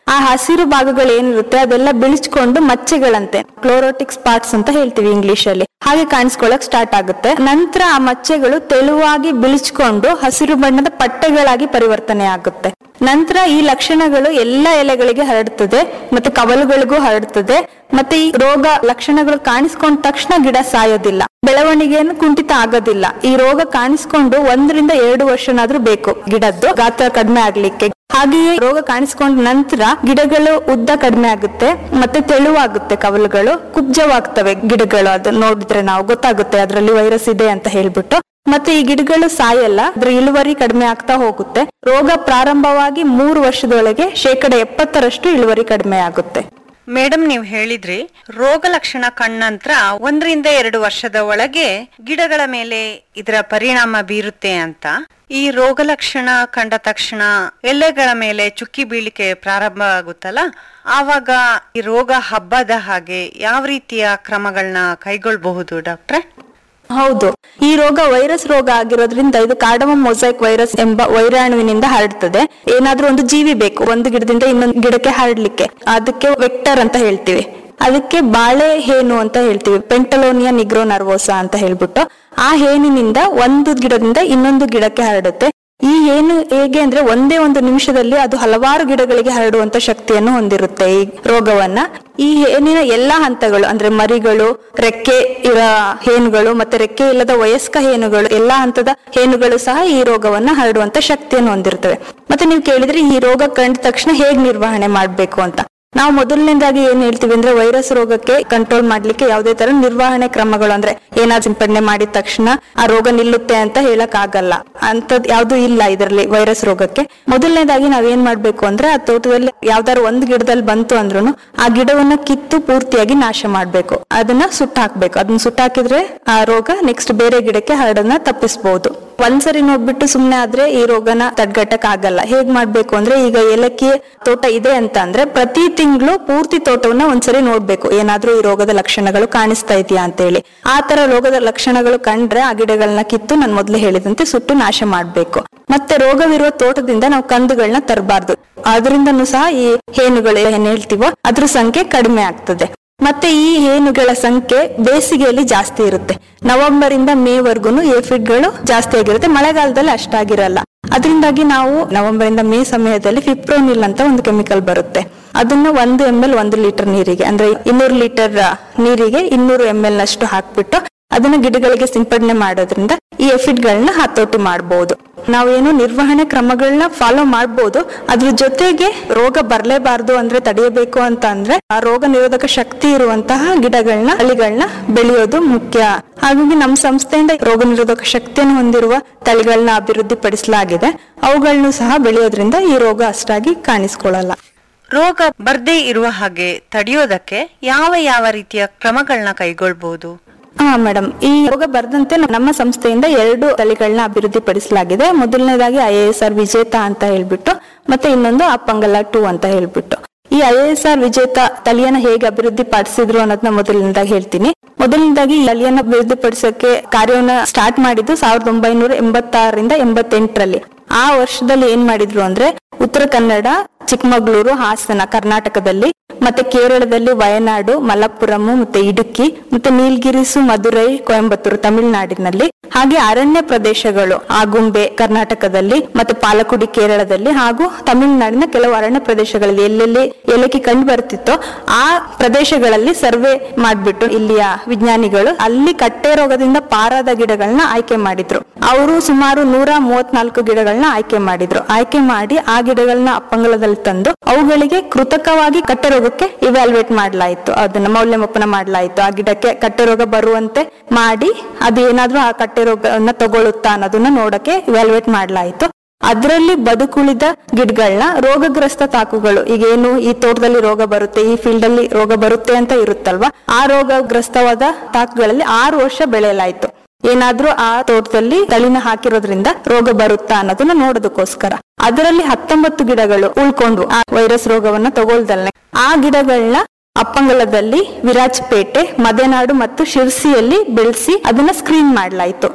S11: ಆ ಹಸಿರು ಭಾಗಗಳು ಏನಿರುತ್ತೆ ಅದೆಲ್ಲ ಬಿಳಿಸ್ಕೊಂಡು ಮಚ್ಚೆಗಳಂತೆ ಕ್ಲೋರೋಟಿಕ್ ಸ್ಪಾಟ್ಸ್ ಅಂತ ಹೇಳ್ತೀವಿ ಇಂಗ್ಲಿಷ್ ಅಲ್ಲಿ ಹಾಗೆ ಕಾಣಿಸ್ಕೊಳಕ್ ಸ್ಟಾರ್ಟ್ ಆಗುತ್ತೆ ನಂತರ ಆ ಮಚ್ಚೆಗಳು ತೆಳುವಾಗಿ ಬಿಳಿಸ್ಕೊಂಡು ಹಸಿರು ಬಣ್ಣದ ಪಟ್ಟೆಗಳಾಗಿ ಪರಿವರ್ತನೆ ಆಗುತ್ತೆ ನಂತರ ಈ ಲಕ್ಷಣಗಳು ಎಲ್ಲ ಎಲೆಗಳಿಗೆ ಹರಡುತ್ತದೆ ಮತ್ತೆ ಕವಲುಗಳಿಗೂ ಹರಡುತ್ತದೆ ಮತ್ತೆ ಈ ರೋಗ ಲಕ್ಷಣಗಳು ಕಾಣಿಸ್ಕೊಂಡ ತಕ್ಷಣ ಗಿಡ ಸಾಯೋದಿಲ್ಲ ಬೆಳವಣಿಗೆಯನ್ನು ಕುಂಠಿತ ಆಗೋದಿಲ್ಲ ಈ ರೋಗ ಕಾಣಿಸ್ಕೊಂಡು ಒಂದರಿಂದ ಎರಡು ವರ್ಷನಾದ್ರೂ ಬೇಕು ಗಿಡದ್ದು ಗಾತ್ರ ಕಡಿಮೆ ಆಗ್ಲಿಕ್ಕೆ ಹಾಗೆಯೇ ರೋಗ ಕಾಣಿಸ್ಕೊಂಡ ನಂತರ ಗಿಡಗಳು ಉದ್ದ ಕಡಿಮೆ ಆಗುತ್ತೆ ಮತ್ತೆ ತೆಳುವಾಗುತ್ತೆ ಕವಲುಗಳು ಕುಬ್ಜವಾಗ್ತವೆ ಗಿಡಗಳು ಅದು ನೋಡಿದ್ರೆ ನಾವು ಗೊತ್ತಾಗುತ್ತೆ ಅದರಲ್ಲಿ ವೈರಸ್ ಇದೆ ಅಂತ ಹೇಳ್ಬಿಟ್ಟು ಮತ್ತೆ ಈ ಗಿಡಗಳು ಸಾಯಲ್ಲ ಅದ್ರ ಇಳುವರಿ ಕಡಿಮೆ ಆಗ್ತಾ ಹೋಗುತ್ತೆ ರೋಗ ಪ್ರಾರಂಭವಾಗಿ ಮೂರು ವರ್ಷದೊಳಗೆ ಶೇಕಡ ಎಪ್ಪತ್ತರಷ್ಟು ಇಳುವರಿ ಕಡಿಮೆ ಆಗುತ್ತೆ
S7: ಮೇಡಮ್ ನೀವು ಹೇಳಿದ್ರಿ ರೋಗ ಲಕ್ಷಣ ಕಂಡಂತ್ರ ಒಂದರಿಂದ ಎರಡು ವರ್ಷದ ಒಳಗೆ ಗಿಡಗಳ ಮೇಲೆ ಇದರ ಪರಿಣಾಮ ಬೀರುತ್ತೆ ಅಂತ ಈ ರೋಗ ಲಕ್ಷಣ ಕಂಡ ತಕ್ಷಣ ಎಲೆಗಳ ಮೇಲೆ ಚುಕ್ಕಿ ಬೀಳಿಕೆ ಪ್ರಾರಂಭ ಆಗುತ್ತಲ್ಲ ಆವಾಗ ಈ ರೋಗ ಹಬ್ಬದ ಹಾಗೆ ಯಾವ ರೀತಿಯ ಕ್ರಮಗಳನ್ನ ಕೈಗೊಳ್ಳಬಹುದು ಡಾಕ್ಟ್ರೆ
S11: ಹೌದು ಈ ರೋಗ ವೈರಸ್ ರೋಗ ಆಗಿರೋದ್ರಿಂದ ಇದು ಕಾರ್ಡಮಮ್ ಮೊಸೈಕ್ ವೈರಸ್ ಎಂಬ ವೈರಾಣುವಿನಿಂದ ಹರಡ್ತದೆ ಏನಾದ್ರೂ ಒಂದು ಜೀವಿ ಬೇಕು ಒಂದು ಗಿಡದಿಂದ ಇನ್ನೊಂದು ಗಿಡಕ್ಕೆ ಹರಡ್ಲಿಕ್ಕೆ ಅದಕ್ಕೆ ವೆಕ್ಟರ್ ಅಂತ ಹೇಳ್ತೀವಿ ಅದಕ್ಕೆ ಬಾಳೆ ಹೇನು ಅಂತ ಹೇಳ್ತೀವಿ ಪೆಂಟಲೋನಿಯಾ ನಿಗ್ರೋ ನರ್ವೋಸಾ ಅಂತ ಹೇಳ್ಬಿಟ್ಟು ಆ ಹೇನಿನಿಂದ ಒಂದು ಗಿಡದಿಂದ ಇನ್ನೊಂದು ಗಿಡಕ್ಕೆ ಹರಡುತ್ತೆ ಈ ಏನು ಹೇಗೆ ಅಂದ್ರೆ ಒಂದೇ ಒಂದು ನಿಮಿಷದಲ್ಲಿ ಅದು ಹಲವಾರು ಗಿಡಗಳಿಗೆ ಹರಡುವಂತ ಶಕ್ತಿಯನ್ನು ಹೊಂದಿರುತ್ತೆ ಈ ರೋಗವನ್ನ ಈ ಹೇನಿನ ಎಲ್ಲಾ ಹಂತಗಳು ಅಂದ್ರೆ ಮರಿಗಳು ರೆಕ್ಕೆ ಇರೋ ಹೇನುಗಳು ಮತ್ತೆ ರೆಕ್ಕೆ ಇಲ್ಲದ ವಯಸ್ಕ ಹೇನುಗಳು ಎಲ್ಲಾ ಹಂತದ ಹೇನುಗಳು ಸಹ ಈ ರೋಗವನ್ನ ಹರಡುವಂತ ಶಕ್ತಿಯನ್ನು ಹೊಂದಿರ್ತವೆ ಮತ್ತೆ ನೀವು ಕೇಳಿದ್ರೆ ಈ ರೋಗ ಕಂಡ ತಕ್ಷಣ ಹೇಗ್ ನಿರ್ವಹಣೆ ಮಾಡ್ಬೇಕು ಅಂತ ನಾವು ಮೊದಲನೇದಾಗಿ ಏನ್ ಹೇಳ್ತೀವಿ ಅಂದ್ರೆ ವೈರಸ್ ರೋಗಕ್ಕೆ ಕಂಟ್ರೋಲ್ ಮಾಡ್ಲಿಕ್ಕೆ ಯಾವುದೇ ತರ ನಿರ್ವಹಣೆ ಕ್ರಮಗಳು ಅಂದ್ರೆ ಏನಾದ್ರು ಸಿಂಪಡಣೆ ಮಾಡಿದ ತಕ್ಷಣ ಆ ರೋಗ ನಿಲ್ಲುತ್ತೆ ಅಂತ ಹೇಳಕ್ ಆಗಲ್ಲ ಅಂತದ್ ಯಾವ್ದು ಇಲ್ಲ ಇದರಲ್ಲಿ ವೈರಸ್ ರೋಗಕ್ಕೆ ಮೊದಲನೇದಾಗಿ ನಾವ್ ಏನ್ ಮಾಡ್ಬೇಕು ಅಂದ್ರೆ ಆ ತೋಟದಲ್ಲಿ ಯಾವ್ದಾದ್ರು ಒಂದ್ ಗಿಡದಲ್ಲಿ ಬಂತು ಅಂದ್ರೂ ಆ ಗಿಡವನ್ನ ಕಿತ್ತು ಪೂರ್ತಿಯಾಗಿ ನಾಶ ಮಾಡ್ಬೇಕು ಅದನ್ನ ಸುಟ್ಟ ಹಾಕ್ಬೇಕು ಅದನ್ನ ಸುಟ್ಟಾಕಿದ್ರೆ ಆ ರೋಗ ನೆಕ್ಸ್ಟ್ ಬೇರೆ ಗಿಡಕ್ಕೆ ಹರಡನ್ನ ತಪ್ಪಿಸಬಹುದು ಒಂದ್ಸರಿ ನೋಡ್ಬಿಟ್ಟು ಸುಮ್ನೆ ಆದ್ರೆ ಈ ರೋಗನ ತಡ್ಗಟ್ಟಕ್ ಆಗಲ್ಲ ಹೇಗ್ ಮಾಡ್ಬೇಕು ಅಂದ್ರೆ ಈಗ ಏಲಕ್ಕಿ ತೋಟ ಇದೆ ಅಂತ ಅಂದ್ರೆ ಪ್ರತಿ ತಿಂಗಳು ಪೂರ್ತಿ ತೋಟವನ್ನ ಒಂದ್ಸರಿ ನೋಡ್ಬೇಕು ಏನಾದ್ರೂ ಈ ರೋಗದ ಲಕ್ಷಣಗಳು ಕಾಣಿಸ್ತಾ ಇದೆಯಾ ಅಂತ ಹೇಳಿ ಆ ತರ ರೋಗದ ಲಕ್ಷಣಗಳು ಕಂಡ್ರೆ ಆ ಗಿಡಗಳನ್ನ ಕಿತ್ತು ನಾನು ಮೊದ್ಲು ಹೇಳಿದಂತೆ ಸುಟ್ಟು ನಾಶ ಮಾಡ್ಬೇಕು ಮತ್ತೆ ರೋಗವಿರುವ ತೋಟದಿಂದ ನಾವು ಕಂದುಗಳನ್ನ ತರಬಾರ್ದು ಅದರಿಂದನೂ ಸಹ ಈ ಹೇನುಗಳು ಏನ್ ಹೇಳ್ತೀವೋ ಅದ್ರ ಸಂಖ್ಯೆ ಕಡಿಮೆ ಆಗ್ತದೆ ಮತ್ತೆ ಈ ಹೇನುಗಳ ಸಂಖ್ಯೆ ಬೇಸಿಗೆಯಲ್ಲಿ ಜಾಸ್ತಿ ಇರುತ್ತೆ ನವೆಂಬರ್ ಇಂದ ಮೇ ವರ್ಗುನು ಏಫಿಡ್ಗಳು ಜಾಸ್ತಿ ಆಗಿರುತ್ತೆ ಮಳೆಗಾಲದಲ್ಲಿ ಅಷ್ಟಾಗಿರಲ್ಲ ಅದರಿಂದಾಗಿ ನಾವು ನವೆಂಬರ್ ಇಂದ ಮೇ ಸಮಯದಲ್ಲಿ ಫಿಪ್ರೋನಿಲ್ ಅಂತ ಒಂದು ಕೆಮಿಕಲ್ ಬರುತ್ತೆ ಅದನ್ನ ಒಂದು ಎಂ ಎಲ್ ಒಂದು ಲೀಟರ್ ನೀರಿಗೆ ಅಂದ್ರೆ ಇನ್ನೂರು ಲೀಟರ್ ನೀರಿಗೆ ಇನ್ನೂರು ಎಂ ಎಲ್ ನಷ್ಟು ಹಾಕ್ಬಿಟ್ಟು ಅದನ್ನ ಗಿಡಗಳಿಗೆ ಸಿಂಪಡಣೆ ಮಾಡೋದ್ರಿಂದ ಈ ಎಫಿಡ್ಗಳನ್ನ ಹತೋಟಿ ಮಾಡಬಹುದು ನಾವೇನು ನಿರ್ವಹಣೆ ಕ್ರಮಗಳನ್ನ ಫಾಲೋ ಮಾಡಬಹುದು ಅದ್ರ ಜೊತೆಗೆ ರೋಗ ಬರ್ಲೇಬಾರ್ದು ಅಂದ್ರೆ ತಡೆಯಬೇಕು ಅಂತ ಅಂದ್ರೆ ಆ ರೋಗ ನಿರೋಧಕ ಶಕ್ತಿ ಇರುವಂತಹ ಗಿಡಗಳನ್ನ ತಳಿಗಳನ್ನ ಬೆಳೆಯೋದು ಮುಖ್ಯ ಹಾಗಾಗಿ ನಮ್ಮ ಸಂಸ್ಥೆಯಿಂದ ರೋಗ ನಿರೋಧಕ ಶಕ್ತಿಯನ್ನು ಹೊಂದಿರುವ ತಳಿಗಳನ್ನ ಅಭಿವೃದ್ಧಿ ಪಡಿಸಲಾಗಿದೆ ಅವುಗಳನ್ನು ಸಹ ಬೆಳೆಯೋದ್ರಿಂದ ಈ ರೋಗ ಅಷ್ಟಾಗಿ ಕಾಣಿಸ್ಕೊಳ್ಳಲ್ಲ
S7: ರೋಗ ಬರ್ದೇ ಇರುವ ಹಾಗೆ ತಡೆಯೋದಕ್ಕೆ ಯಾವ ಯಾವ ರೀತಿಯ ಕ್ರಮಗಳನ್ನ ಕೈಗೊಳ್ಬಹುದು
S11: ಹಾ ಮೇಡಮ್ ಈ ರೋಗ ಬರದಂತೆ ನಮ್ಮ ಸಂಸ್ಥೆಯಿಂದ ಎರಡು ತಳಿಗಳನ್ನ ಅಭಿವೃದ್ಧಿ ಪಡಿಸಲಾಗಿದೆ ಮೊದಲನೇದಾಗಿ ಐ ಎಸ್ ಆರ್ ವಿಜೇತ ಅಂತ ಹೇಳ್ಬಿಟ್ಟು ಮತ್ತೆ ಇನ್ನೊಂದು ಅಪ್ಪಂಗಲ ಟೂ ಅಂತ ಹೇಳ್ಬಿಟ್ಟು ಈ ಐ ಎಸ್ ಆರ್ ವಿಜೇತ ತಳಿಯನ್ನ ಹೇಗೆ ಅಭಿವೃದ್ಧಿ ಪಡಿಸಿದ್ರು ಅನ್ನೋದನ್ನ ಮೊದಲನೇದಾಗಿ ಹೇಳ್ತೀನಿ ಮೊದಲನೇದಾಗಿ ಈ ತಳಿಯನ್ನ ಅಭಿವೃದ್ಧಿ ಪಡಿಸೋಕೆ ಕಾರ್ಯವನ್ನ ಸ್ಟಾರ್ಟ್ ಮಾಡಿದ್ದು ಸಾವಿರದ ಒಂಬೈನೂರ ಎಂಬತ್ತಾರರಿಂದ ಎಂಬತ್ತೆಂಟರಲ್ಲಿ ಆ ವರ್ಷದಲ್ಲಿ ಏನ್ ಮಾಡಿದ್ರು ಅಂದ್ರೆ ಉತ್ತರ ಕನ್ನಡ ಚಿಕ್ಕಮಗಳೂರು ಹಾಸನ ಕರ್ನಾಟಕದಲ್ಲಿ ಮತ್ತೆ ಕೇರಳದಲ್ಲಿ ವಯನಾಡು ಮಲಪ್ಪುರಂ ಮತ್ತೆ ಇಡುಕ್ಕಿ ಮತ್ತೆ ನೀಲಗಿರಿಸು ಮಧುರೈ ಕೊಯಂಬತ್ತೂರು ತಮಿಳುನಾಡಿನಲ್ಲಿ ಹಾಗೆ ಅರಣ್ಯ ಪ್ರದೇಶಗಳು ಆಗುಂಬೆ ಕರ್ನಾಟಕದಲ್ಲಿ ಮತ್ತೆ ಪಾಲಕುಡಿ ಕೇರಳದಲ್ಲಿ ಹಾಗೂ ತಮಿಳುನಾಡಿನ ಕೆಲವು ಅರಣ್ಯ ಪ್ರದೇಶಗಳಲ್ಲಿ ಎಲ್ಲೆಲ್ಲಿ ಏಲಕ್ಕಿ ಕಂಡು ಬರ್ತಿತ್ತೋ ಆ ಪ್ರದೇಶಗಳಲ್ಲಿ ಸರ್ವೆ ಮಾಡ್ಬಿಟ್ಟು ಇಲ್ಲಿಯ ವಿಜ್ಞಾನಿಗಳು ಅಲ್ಲಿ ಕಟ್ಟೆ ರೋಗದಿಂದ ಪಾರಾದ ಗಿಡಗಳನ್ನ ಆಯ್ಕೆ ಮಾಡಿದ್ರು ಅವರು ಸುಮಾರು ನೂರ ಮೂವತ್ನಾಲ್ಕು ಗಿಡಗಳನ್ನ ಆಯ್ಕೆ ಮಾಡಿದ್ರು ಆಯ್ಕೆ ಮಾಡಿ ಆ ಗಿಡಗಳನ್ನ ಅಪ್ಪಂಗಲದಲ್ಲಿ ತಂದು ಅವುಗಳಿಗೆ ಕೃತಕವಾಗಿ ಕಟ್ಟೆ ರೋಗಕ್ಕೆ ಇವ್ಯಾಲ್ಯೂಯೇಟ್ ಮಾಡಲಾಯಿತು ಅದನ್ನ ಮೌಲ್ಯಮಾಪನ ಮಾಡಲಾಯಿತು ಆ ಗಿಡಕ್ಕೆ ಕಟ್ಟೆ ರೋಗ ಬರುವಂತೆ ಮಾಡಿ ಅದು ಏನಾದ್ರೂ ಆ ಕಟ್ಟೆ ರೋಗವನ್ನ ತಗೊಳುತ್ತಾ ಅನ್ನೋದನ್ನ ನೋಡಕ್ಕೆ ಇವ್ಯಾಲ್ಯೂಯೇಟ್ ಮಾಡಲಾಯಿತು ಅದರಲ್ಲಿ ಬದುಕುಳಿದ ಗಿಡಗಳನ್ನ ರೋಗಗ್ರಸ್ತ ತಾಕುಗಳು ಈಗೇನು ಈ ತೋಟದಲ್ಲಿ ರೋಗ ಬರುತ್ತೆ ಈ ಫೀಲ್ಡ್ ಅಲ್ಲಿ ರೋಗ ಬರುತ್ತೆ ಅಂತ ಇರುತ್ತಲ್ವಾ ಆ ರೋಗಗ್ರಸ್ತವಾದ ತಾಕುಗಳಲ್ಲಿ ಆರು ವರ್ಷ ಬೆಳೆಯಲಾಯಿತು ಏನಾದ್ರೂ ಆ ತೋಟದಲ್ಲಿ ತಳಿನ ಹಾಕಿರೋದ್ರಿಂದ ರೋಗ ಬರುತ್ತಾ ಅನ್ನೋದನ್ನ ನೋಡೋದಕ್ಕೋಸ್ಕರ ಅದರಲ್ಲಿ ಹತ್ತೊಂಬತ್ತು ಗಿಡಗಳು ಉಳ್ಕೊಂಡು ಆ ವೈರಸ್ ರೋಗವನ್ನ ತಗೊಳ್ದಲ್ನೆ ಆ ಗಿಡಗಳನ್ನ ಅಪ್ಪಂಗಲದಲ್ಲಿ ವಿರಾಜಪೇಟೆ ಮದೆನಾಡು ಮತ್ತು ಶಿರ್ಸಿಯಲ್ಲಿ ಬೆಳೆಸಿ ಅದನ್ನ ಸ್ಕ್ರೀನ್ ಮಾಡಲಾಯಿತು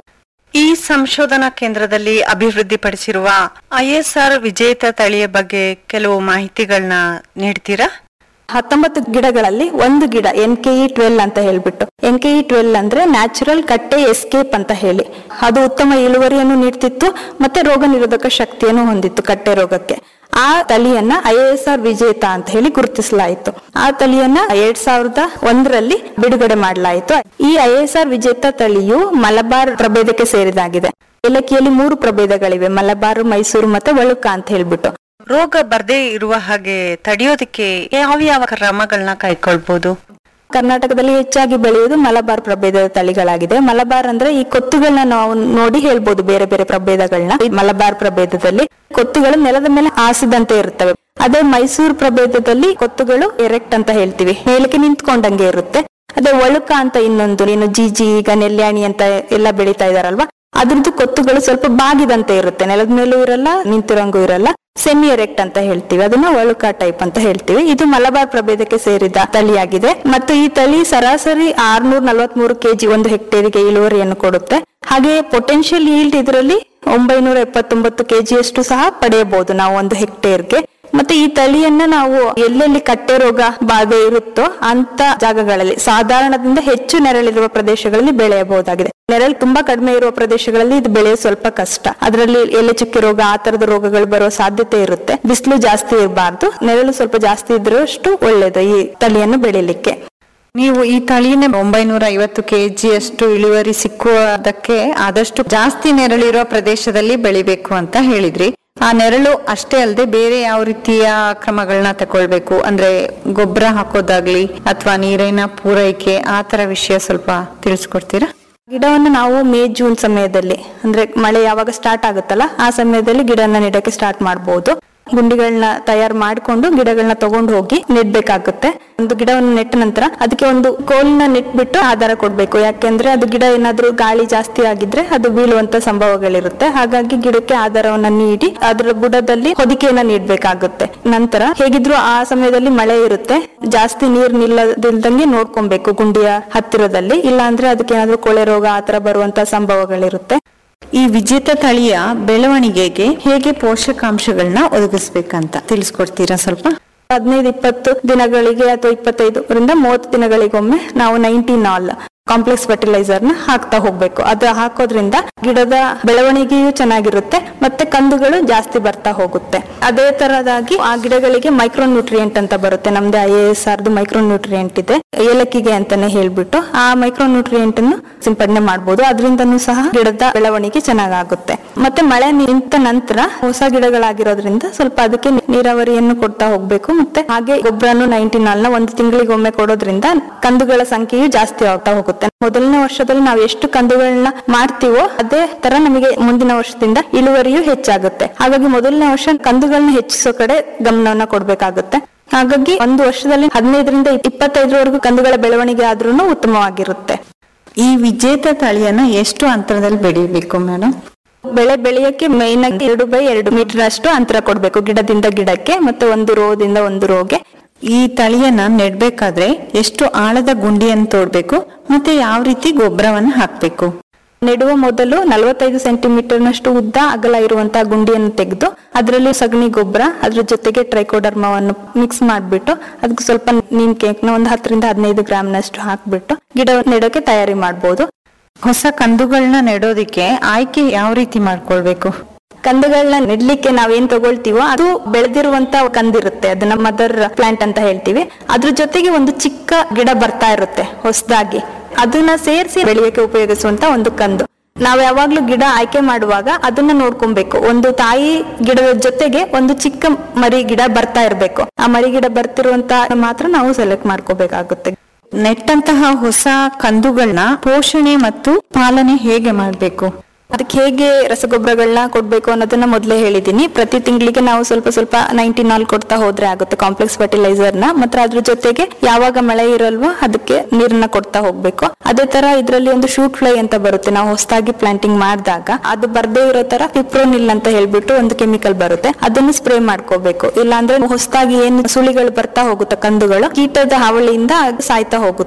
S7: ಈ ಸಂಶೋಧನಾ ಕೇಂದ್ರದಲ್ಲಿ ಅಭಿವೃದ್ಧಿಪಡಿಸಿರುವ ಐಎಸ್ಆರ್ ವಿಜೇತ ತಳಿಯ ಬಗ್ಗೆ ಕೆಲವು ಮಾಹಿತಿಗಳನ್ನ ನೀಡ್ತೀರಾ
S11: ಹತ್ತೊಂಬತ್ತು ಗಿಡಗಳಲ್ಲಿ ಒಂದು ಗಿಡ ಎನ್ ಕೆ ಇ ಟ್ವೆಲ್ ಅಂತ ಹೇಳ್ಬಿಟ್ಟು ಎನ್ ಕೆ ಇ ಟ್ವೆಲ್ ಅಂದ್ರೆ ನ್ಯಾಚುರಲ್ ಕಟ್ಟೆ ಎಸ್ಕೇಪ್ ಅಂತ ಹೇಳಿ ಅದು ಉತ್ತಮ ಇಳುವರಿಯನ್ನು ನೀಡ್ತಿತ್ತು ಮತ್ತೆ ರೋಗ ನಿರೋಧಕ ಶಕ್ತಿಯನ್ನು ಹೊಂದಿತ್ತು ಕಟ್ಟೆ ರೋಗಕ್ಕೆ ಆ ತಳಿಯನ್ನ ಐ ಎಸ್ ಆರ್ ವಿಜೇತ ಅಂತ ಹೇಳಿ ಗುರುತಿಸಲಾಯಿತು ಆ ತಳಿಯನ್ನ ಎರಡ್ ಸಾವಿರದ ಒಂದರಲ್ಲಿ ಬಿಡುಗಡೆ ಮಾಡಲಾಯಿತು ಈ ಐ ಎಸ್ ಆರ್ ವಿಜೇತ ತಳಿಯು ಮಲಬಾರ್ ಪ್ರಭೇದಕ್ಕೆ ಸೇರಿದಾಗಿದೆ ಏಲಕ್ಕಿಯಲ್ಲಿ ಮೂರು ಪ್ರಭೇದಗಳಿವೆ ಮಲಬಾರ್ ಮೈಸೂರು ಮತ್ತೆ ವಳುಕ ಅಂತ ಹೇಳ್ಬಿಟ್ಟು
S7: ರೋಗ ಬರ್ದೇ ಇರುವ ಹಾಗೆ ತಡೆಯೋದಕ್ಕೆ ಯಾವ ಯಾವ ಕ್ರಮಗಳನ್ನ ಕೈಗೊಳ್ಬಹುದು
S11: ಕರ್ನಾಟಕದಲ್ಲಿ ಹೆಚ್ಚಾಗಿ ಬೆಳೆಯುವುದು ಮಲಬಾರ್ ಪ್ರಭೇದದ ತಳಿಗಳಾಗಿದೆ ಮಲಬಾರ್ ಅಂದ್ರೆ ಈ ಕೊತ್ತುಗಳನ್ನ ನಾವು ನೋಡಿ ಹೇಳ್ಬೋದು ಬೇರೆ ಬೇರೆ ಪ್ರಭೇದಗಳನ್ನ ಈ ಮಲಬಾರ್ ಪ್ರಭೇದದಲ್ಲಿ ಕೊತ್ತುಗಳು ನೆಲದ ಮೇಲೆ ಹಾಸಿದಂತೆ ಇರುತ್ತವೆ ಅದೇ ಮೈಸೂರು ಪ್ರಭೇದದಲ್ಲಿ ಕೊತ್ತುಗಳು ಎರೆಕ್ಟ್ ಅಂತ ಹೇಳ್ತೀವಿ ಮೇಲಕ್ಕೆ ನಿಂತ್ಕೊಂಡಂಗೆ ಇರುತ್ತೆ ಅದೇ ಒಳುಕ ಅಂತ ಇನ್ನೊಂದು ಏನು ಜೀಜಿ ಈಗ ನೆಲ್ಯಾಣಿ ಅಂತ ಎಲ್ಲ ಬೆಳೀತಾ ಇದಾರಲ್ವಾ ಅದ್ರದ್ದು ಕೊತ್ತುಗಳು ಸ್ವಲ್ಪ ಬಾಗಿದಂತೆ ಇರುತ್ತೆ ನೆಲದ ಮೇಲೂ ಇರಲ್ಲ ನಿಂತಿರಂಗೂ ಇರಲ್ಲ ಸೆಮಿ ಎರೆಕ್ಟ್ ಅಂತ ಹೇಳ್ತೀವಿ ಅದನ್ನ ಒಳುಕ ಟೈಪ್ ಅಂತ ಹೇಳ್ತೀವಿ ಇದು ಮಲಬಾರ್ ಪ್ರಭೇದಕ್ಕೆ ಸೇರಿದ ತಳಿಯಾಗಿದೆ ಮತ್ತು ಈ ತಳಿ ಸರಾಸರಿ ಆರ್ನೂರ ನಲವತ್ಮೂರು ಕೆಜಿ ಒಂದು ಹೆಕ್ಟೇರಿಗೆ ಇಳುವರಿಯನ್ನು ಕೊಡುತ್ತೆ ಹಾಗೆ ಪೊಟೆನ್ಶಿಯಲ್ ಈಲ್ಡ್ ಇದರಲ್ಲಿ ಒಂಬೈನೂರ ಎಪ್ಪತ್ತೊಂಬತ್ತು ಕೆಜಿಯಷ್ಟು ಸಹ ಪಡೆಯಬಹುದು ನಾವು ಒಂದು ಹೆಕ್ಟೇರ್ಗೆ ಮತ್ತೆ ಈ ತಳಿಯನ್ನ ನಾವು ಎಲ್ಲೆಲ್ಲಿ ಕಟ್ಟೆ ರೋಗ ಬಾಧೆ ಇರುತ್ತೋ ಅಂತ ಜಾಗಗಳಲ್ಲಿ ಸಾಧಾರಣದಿಂದ ಹೆಚ್ಚು ನೆರಳಿರುವ ಪ್ರದೇಶಗಳಲ್ಲಿ ಬೆಳೆಯಬಹುದಾಗಿದೆ ನೆರಳು ತುಂಬಾ ಕಡಿಮೆ ಇರುವ ಪ್ರದೇಶಗಳಲ್ಲಿ ಇದು ಬೆಳೆಯೋದು ಸ್ವಲ್ಪ ಕಷ್ಟ ಅದರಲ್ಲಿ ಎಲೆ ಚುಕ್ಕೆ ರೋಗ ಆ ತರದ ರೋಗಗಳು ಬರುವ ಸಾಧ್ಯತೆ ಇರುತ್ತೆ ಬಿಸಿಲು ಜಾಸ್ತಿ ಇರಬಾರ್ದು ನೆರಳು ಸ್ವಲ್ಪ ಜಾಸ್ತಿ ಇದ್ರಷ್ಟು ಒಳ್ಳೇದು ಈ ತಳಿಯನ್ನು ಬೆಳಿಲಿಕ್ಕೆ
S12: ನೀವು ಈ ತಳಿನ ಒಂಬೈನೂರ ಐವತ್ತು ಕೆಜಿಯಷ್ಟು ಇಳುವರಿ ಸಿಕ್ಕುವುದಕ್ಕೆ ಆದಷ್ಟು ಜಾಸ್ತಿ ನೆರಳಿರೋ ಪ್ರದೇಶದಲ್ಲಿ ಬೆಳಿಬೇಕು ಅಂತ ಹೇಳಿದ್ರಿ ಆ ನೆರಳು ಅಷ್ಟೇ ಅಲ್ಲದೆ ಬೇರೆ ಯಾವ ರೀತಿಯ ಕ್ರಮಗಳನ್ನ ತಗೊಳ್ಬೇಕು ಅಂದ್ರೆ ಗೊಬ್ಬರ ಹಾಕೋದಾಗ್ಲಿ ಅಥವಾ ನೀರಿನ ಪೂರೈಕೆ ಆ ತರ ವಿಷಯ ಸ್ವಲ್ಪ ತಿಳಿಸ್ಕೊಡ್ತೀರಾ
S11: ಗಿಡವನ್ನು ನಾವು ಮೇ ಜೂನ್ ಸಮಯದಲ್ಲಿ ಅಂದ್ರೆ ಮಳೆ ಯಾವಾಗ ಸ್ಟಾರ್ಟ್ ಆಗುತ್ತಲ್ಲ ಆ ಸಮಯದಲ್ಲಿ ಗಿಡನ ನೆಡಕ್ಕೆ ಸ್ಟಾರ್ಟ್ ಮಾಡಬಹುದು ಗುಂಡಿಗಳನ್ನ ತಯಾರು ಮಾಡಿಕೊಂಡು ಗಿಡಗಳನ್ನ ತಗೊಂಡು ಹೋಗಿ ನೆಡ್ಬೇಕಾಗುತ್ತೆ ಒಂದು ಗಿಡವನ್ನು ನೆಟ್ಟ ನಂತರ ಅದಕ್ಕೆ ಒಂದು ಕೋಲ್ನ ನೆಟ್ಬಿಟ್ಟು ಆಧಾರ ಕೊಡ್ಬೇಕು ಯಾಕೆಂದ್ರೆ ಅದು ಗಿಡ ಏನಾದ್ರೂ ಗಾಳಿ ಜಾಸ್ತಿ ಆಗಿದ್ರೆ ಅದು ಬೀಳುವಂತ ಸಂಭವಗಳಿರುತ್ತೆ ಹಾಗಾಗಿ ಗಿಡಕ್ಕೆ ಆಧಾರವನ್ನ ನೀಡಿ ಅದರ ಬುಡದಲ್ಲಿ ಹೊದಿಕೆಯನ್ನ ನೀಡ್ಬೇಕಾಗುತ್ತೆ ನಂತರ ಹೇಗಿದ್ರು ಆ ಸಮಯದಲ್ಲಿ ಮಳೆ ಇರುತ್ತೆ ಜಾಸ್ತಿ ನೀರ್ ನಿಲ್ಲದಿಲ್ದಂಗೆ ನೋಡ್ಕೊಬೇಕು ಗುಂಡಿಯ ಹತ್ತಿರದಲ್ಲಿ ಇಲ್ಲ ಅಂದ್ರೆ ಅದಕ್ಕೆ ಏನಾದ್ರೂ ಕೊಳೆ ರೋಗ ಆತರ ಬರುವಂತ ಸಂಭವಗಳಿರುತ್ತೆ
S12: ಈ ವಿಜೇತ ತಳಿಯ ಬೆಳವಣಿಗೆಗೆ ಹೇಗೆ ಪೋಷಕಾಂಶಗಳನ್ನ ಒದಗಿಸ್ಬೇಕಂತ ತಿಳಿಸ್ಕೊಡ್ತೀರಾ ಸ್ವಲ್ಪ
S11: ಹದಿನೈದು ಇಪ್ಪತ್ತು ದಿನಗಳಿಗೆ ಅಥವಾ ಇಪ್ಪತ್ತೈದರಿಂದ ಮೂವತ್ತು ದಿನಗಳಿಗೊಮ್ಮೆ ನಾವು ನೈನ್ಟೀನ್ ಆಲ್ ಕಾಂಪ್ಲೆಕ್ಸ್ ಫರ್ಟಿಲೈಸರ್ ನ ಹಾಕ್ತಾ ಹೋಗ್ಬೇಕು ಅದು ಹಾಕೋದ್ರಿಂದ ಗಿಡದ ಬೆಳವಣಿಗೆಯೂ ಚೆನ್ನಾಗಿರುತ್ತೆ ಮತ್ತೆ ಕಂದುಗಳು ಜಾಸ್ತಿ ಬರ್ತಾ ಹೋಗುತ್ತೆ ಅದೇ ತರದಾಗಿ ಆ ಗಿಡಗಳಿಗೆ ಮೈಕ್ರೋ ನ್ಯೂಟ್ರಿಯೆಂಟ್ ಅಂತ ಬರುತ್ತೆ ನಮ್ದು ಐ ಎಸ್ ಆರ್ದು ಮೈಕ್ರೋ ನ್ಯೂಟ್ರಿಯೆಂಟ್ ಇದೆ ಏಲಕ್ಕಿಗೆ ಅಂತಾನೆ ಹೇಳ್ಬಿಟ್ಟು ಆ ಮೈಕ್ರೋ ನ್ಯೂಟ್ರಿಯೆಂಟ್ ಅನ್ನು ಸಿಂಪಡಣೆ ಮಾಡಬಹುದು ಅದರಿಂದನೂ ಸಹ ಗಿಡದ ಬೆಳವಣಿಗೆ ಚೆನ್ನಾಗಾಗುತ್ತೆ ಮತ್ತೆ ಮಳೆ ನಿಂತ ನಂತರ ಹೊಸ ಗಿಡಗಳಾಗಿರೋದ್ರಿಂದ ಸ್ವಲ್ಪ ಅದಕ್ಕೆ ನೀರಾವರಿಯನ್ನು ಕೊಡ್ತಾ ಹೋಗ್ಬೇಕು ಮತ್ತೆ ಹಾಗೆ ಗೊಬ್ಬರನು ನೈನ್ಟೀನ್ ನ ಒಂದು ತಿಂಗಳಿಗೊಮ್ಮೆ ಕೊಡೋದ್ರಿಂದ ಕಂದುಗಳ ಸಂಖ್ಯೆಯು ಜಾಸ್ತಿ ಆಗ್ತಾ ಹೋಗುತ್ತೆ ಮೊದಲನೇ ವರ್ಷದಲ್ಲಿ ನಾವು ಎಷ್ಟು ಕಂದುಗಳನ್ನ ಮಾಡ್ತೀವೋ ಅದೇ ತರ ನಮಗೆ ಮುಂದಿನ ವರ್ಷದಿಂದ ಇಳುವರಿಯು ಹೆಚ್ಚಾಗುತ್ತೆ ಹಾಗಾಗಿ ಮೊದಲನೇ ವರ್ಷ ಕಂದುಗಳನ್ನ ಹೆಚ್ಚಿಸೋ ಕಡೆ ಗಮನವನ್ನ ಕೊಡ್ಬೇಕಾಗುತ್ತೆ ಹಾಗಾಗಿ ಒಂದು ವರ್ಷದಲ್ಲಿ ಹದಿನೈದರಿಂದ ಇಪ್ಪತ್ತೈದರವರೆಗೂ ಕಂದುಗಳ ಬೆಳವಣಿಗೆ ಆದ್ರೂ ಉತ್ತಮವಾಗಿರುತ್ತೆ
S12: ಈ ವಿಜೇತ ತಳಿಯನ್ನ ಎಷ್ಟು ಅಂತರದಲ್ಲಿ ಬೆಳಿಬೇಕು ಮೇಡಮ್
S11: ಬೆಳೆ ಬೆಳೆಯಕ್ಕೆ ಮೈನ್ ಆಗಿ ಎರಡು ಬೈ ಎರಡು ಮೀಟರ್ ಅಷ್ಟು ಅಂತರ ಕೊಡ್ಬೇಕು ಗಿಡದಿಂದ ಗಿಡಕ್ಕೆ ಮತ್ತೆ ಒಂದು ರೋದಿಂದ ಒಂದು ರೋಗೆ
S12: ಈ ತಳಿಯನ್ನ ನೆಡ್ಬೇಕಾದ್ರೆ ಎಷ್ಟು ಆಳದ ಗುಂಡಿಯನ್ನು ತೋಡ್ಬೇಕು ಮತ್ತೆ ಯಾವ ರೀತಿ ಗೊಬ್ಬರವನ್ನ ಹಾಕ್ಬೇಕು
S11: ನೆಡುವ ಮೊದಲು ನಲವತ್ತೈದು ಸೆಂಟಿಮೀಟರ್ನಷ್ಟು ಉದ್ದ ಅಗಲ ಇರುವಂತಹ ಗುಂಡಿಯನ್ನು ತೆಗೆದು ಅದರಲ್ಲಿ ಸಗಣಿ ಗೊಬ್ಬರ ಅದ್ರ ಜೊತೆಗೆ ಟ್ರೈಕೋಡರ್ಮವನ್ನು ಮಿಕ್ಸ್ ಮಾಡಿಬಿಟ್ಟು ಅದಕ್ಕೆ ಸ್ವಲ್ಪ ನೀನ್ ಕೇಕ್ನ ಒಂದು ಹತ್ತರಿಂದ ಹದಿನೈದು ಗ್ರಾಮ್ನಷ್ಟು ಹಾಕ್ಬಿಟ್ಟು ಗಿಡ ನೆಡೋಕೆ ತಯಾರಿ ಮಾಡ್ಬೋದು
S12: ಹೊಸ ಕಂದುಗಳನ್ನ ನೆಡೋದಿಕ್ಕೆ ಆಯ್ಕೆ ಯಾವ ರೀತಿ ಮಾಡ್ಕೊಳ್ಬೇಕು
S11: ಕಂದುಗಳನ್ನ ನೆಡ್ಲಿಕ್ಕೆ ನಾವೇನ್ ತಗೊಳ್ತೀವೋ ಅದು ಬೆಳೆದಿರುವಂತ ಕಂದಿರುತ್ತೆ ಅದನ್ನ ಮದರ್ ಪ್ಲಾಂಟ್ ಅಂತ ಹೇಳ್ತೀವಿ ಅದ್ರ ಜೊತೆಗೆ ಒಂದು ಚಿಕ್ಕ ಗಿಡ ಬರ್ತಾ ಇರುತ್ತೆ ಹೊಸದಾಗಿ ಅದನ್ನ ಸೇರಿಸಿ ಬೆಳೆಯಕ್ಕೆ ಉಪಯೋಗಿಸುವಂತ ಒಂದು ಕಂದು ನಾವ್ ಯಾವಾಗ್ಲೂ ಗಿಡ ಆಯ್ಕೆ ಮಾಡುವಾಗ ಅದನ್ನ ನೋಡ್ಕೊಬೇಕು ಒಂದು ತಾಯಿ ಗಿಡದ ಜೊತೆಗೆ ಒಂದು ಚಿಕ್ಕ ಮರಿ ಗಿಡ ಬರ್ತಾ ಇರ್ಬೇಕು ಆ ಮರಿ ಗಿಡ ಬರ್ತಿರುವಂತ ಮಾತ್ರ ನಾವು ಸೆಲೆಕ್ಟ್ ಮಾಡ್ಕೋಬೇಕಾಗುತ್ತೆ
S12: ನೆಟ್ಟಂತಹ ಹೊಸ ಕಂದುಗಳನ್ನ ಪೋಷಣೆ ಮತ್ತು ಪಾಲನೆ ಹೇಗೆ ಮಾಡಬೇಕು
S11: ಅದಕ್ಕೆ ಹೇಗೆ ರಸಗೊಬ್ಬರಗಳನ್ನ ಕೊಡ್ಬೇಕು ಅನ್ನೋದನ್ನ ಮೊದಲೇ ಹೇಳಿದೀನಿ ಪ್ರತಿ ತಿಂಗಳಿಗೆ ನಾವು ಸ್ವಲ್ಪ ಸ್ವಲ್ಪ ನೈನ್ಟಿ ನಾಲ್ ಕೊಡ್ತಾ ಹೋದ್ರೆ ಆಗುತ್ತೆ ಕಾಂಪ್ಲೆಕ್ಸ್ ಫರ್ಟಿಲೈಸರ್ ನ ಮತ್ತೆ ಅದ್ರ ಜೊತೆಗೆ ಯಾವಾಗ ಮಳೆ ಇರಲ್ವೋ ಅದಕ್ಕೆ ನೀರನ್ನ ಕೊಡ್ತಾ ಹೋಗ್ಬೇಕು ಅದೇ ತರ ಇದರಲ್ಲಿ ಒಂದು ಶೂಟ್ ಫ್ಲೈ ಅಂತ ಬರುತ್ತೆ ನಾವು ಹೊಸದಾಗಿ ಪ್ಲಾಂಟಿಂಗ್ ಮಾಡಿದಾಗ ಅದು ಬರ್ದೇ ಇರೋ ತರ ಪಿಪ್ರೋನಿಲ್ ಅಂತ ಹೇಳ್ಬಿಟ್ಟು ಒಂದು ಕೆಮಿಕಲ್ ಬರುತ್ತೆ ಅದನ್ನು ಸ್ಪ್ರೇ ಮಾಡ್ಕೋಬೇಕು ಇಲ್ಲಾಂದ್ರೆ ಹೊಸದಾಗಿ ಏನು ಸುಳಿಗಳು ಬರ್ತಾ ಹೋಗುತ್ತೆ ಕಂದುಗಳು ಕೀಟದ ಹಾವಳಿಯಿಂದ ಅದು ಸಾಯ್ತಾ ಹೋಗುತ್ತೆ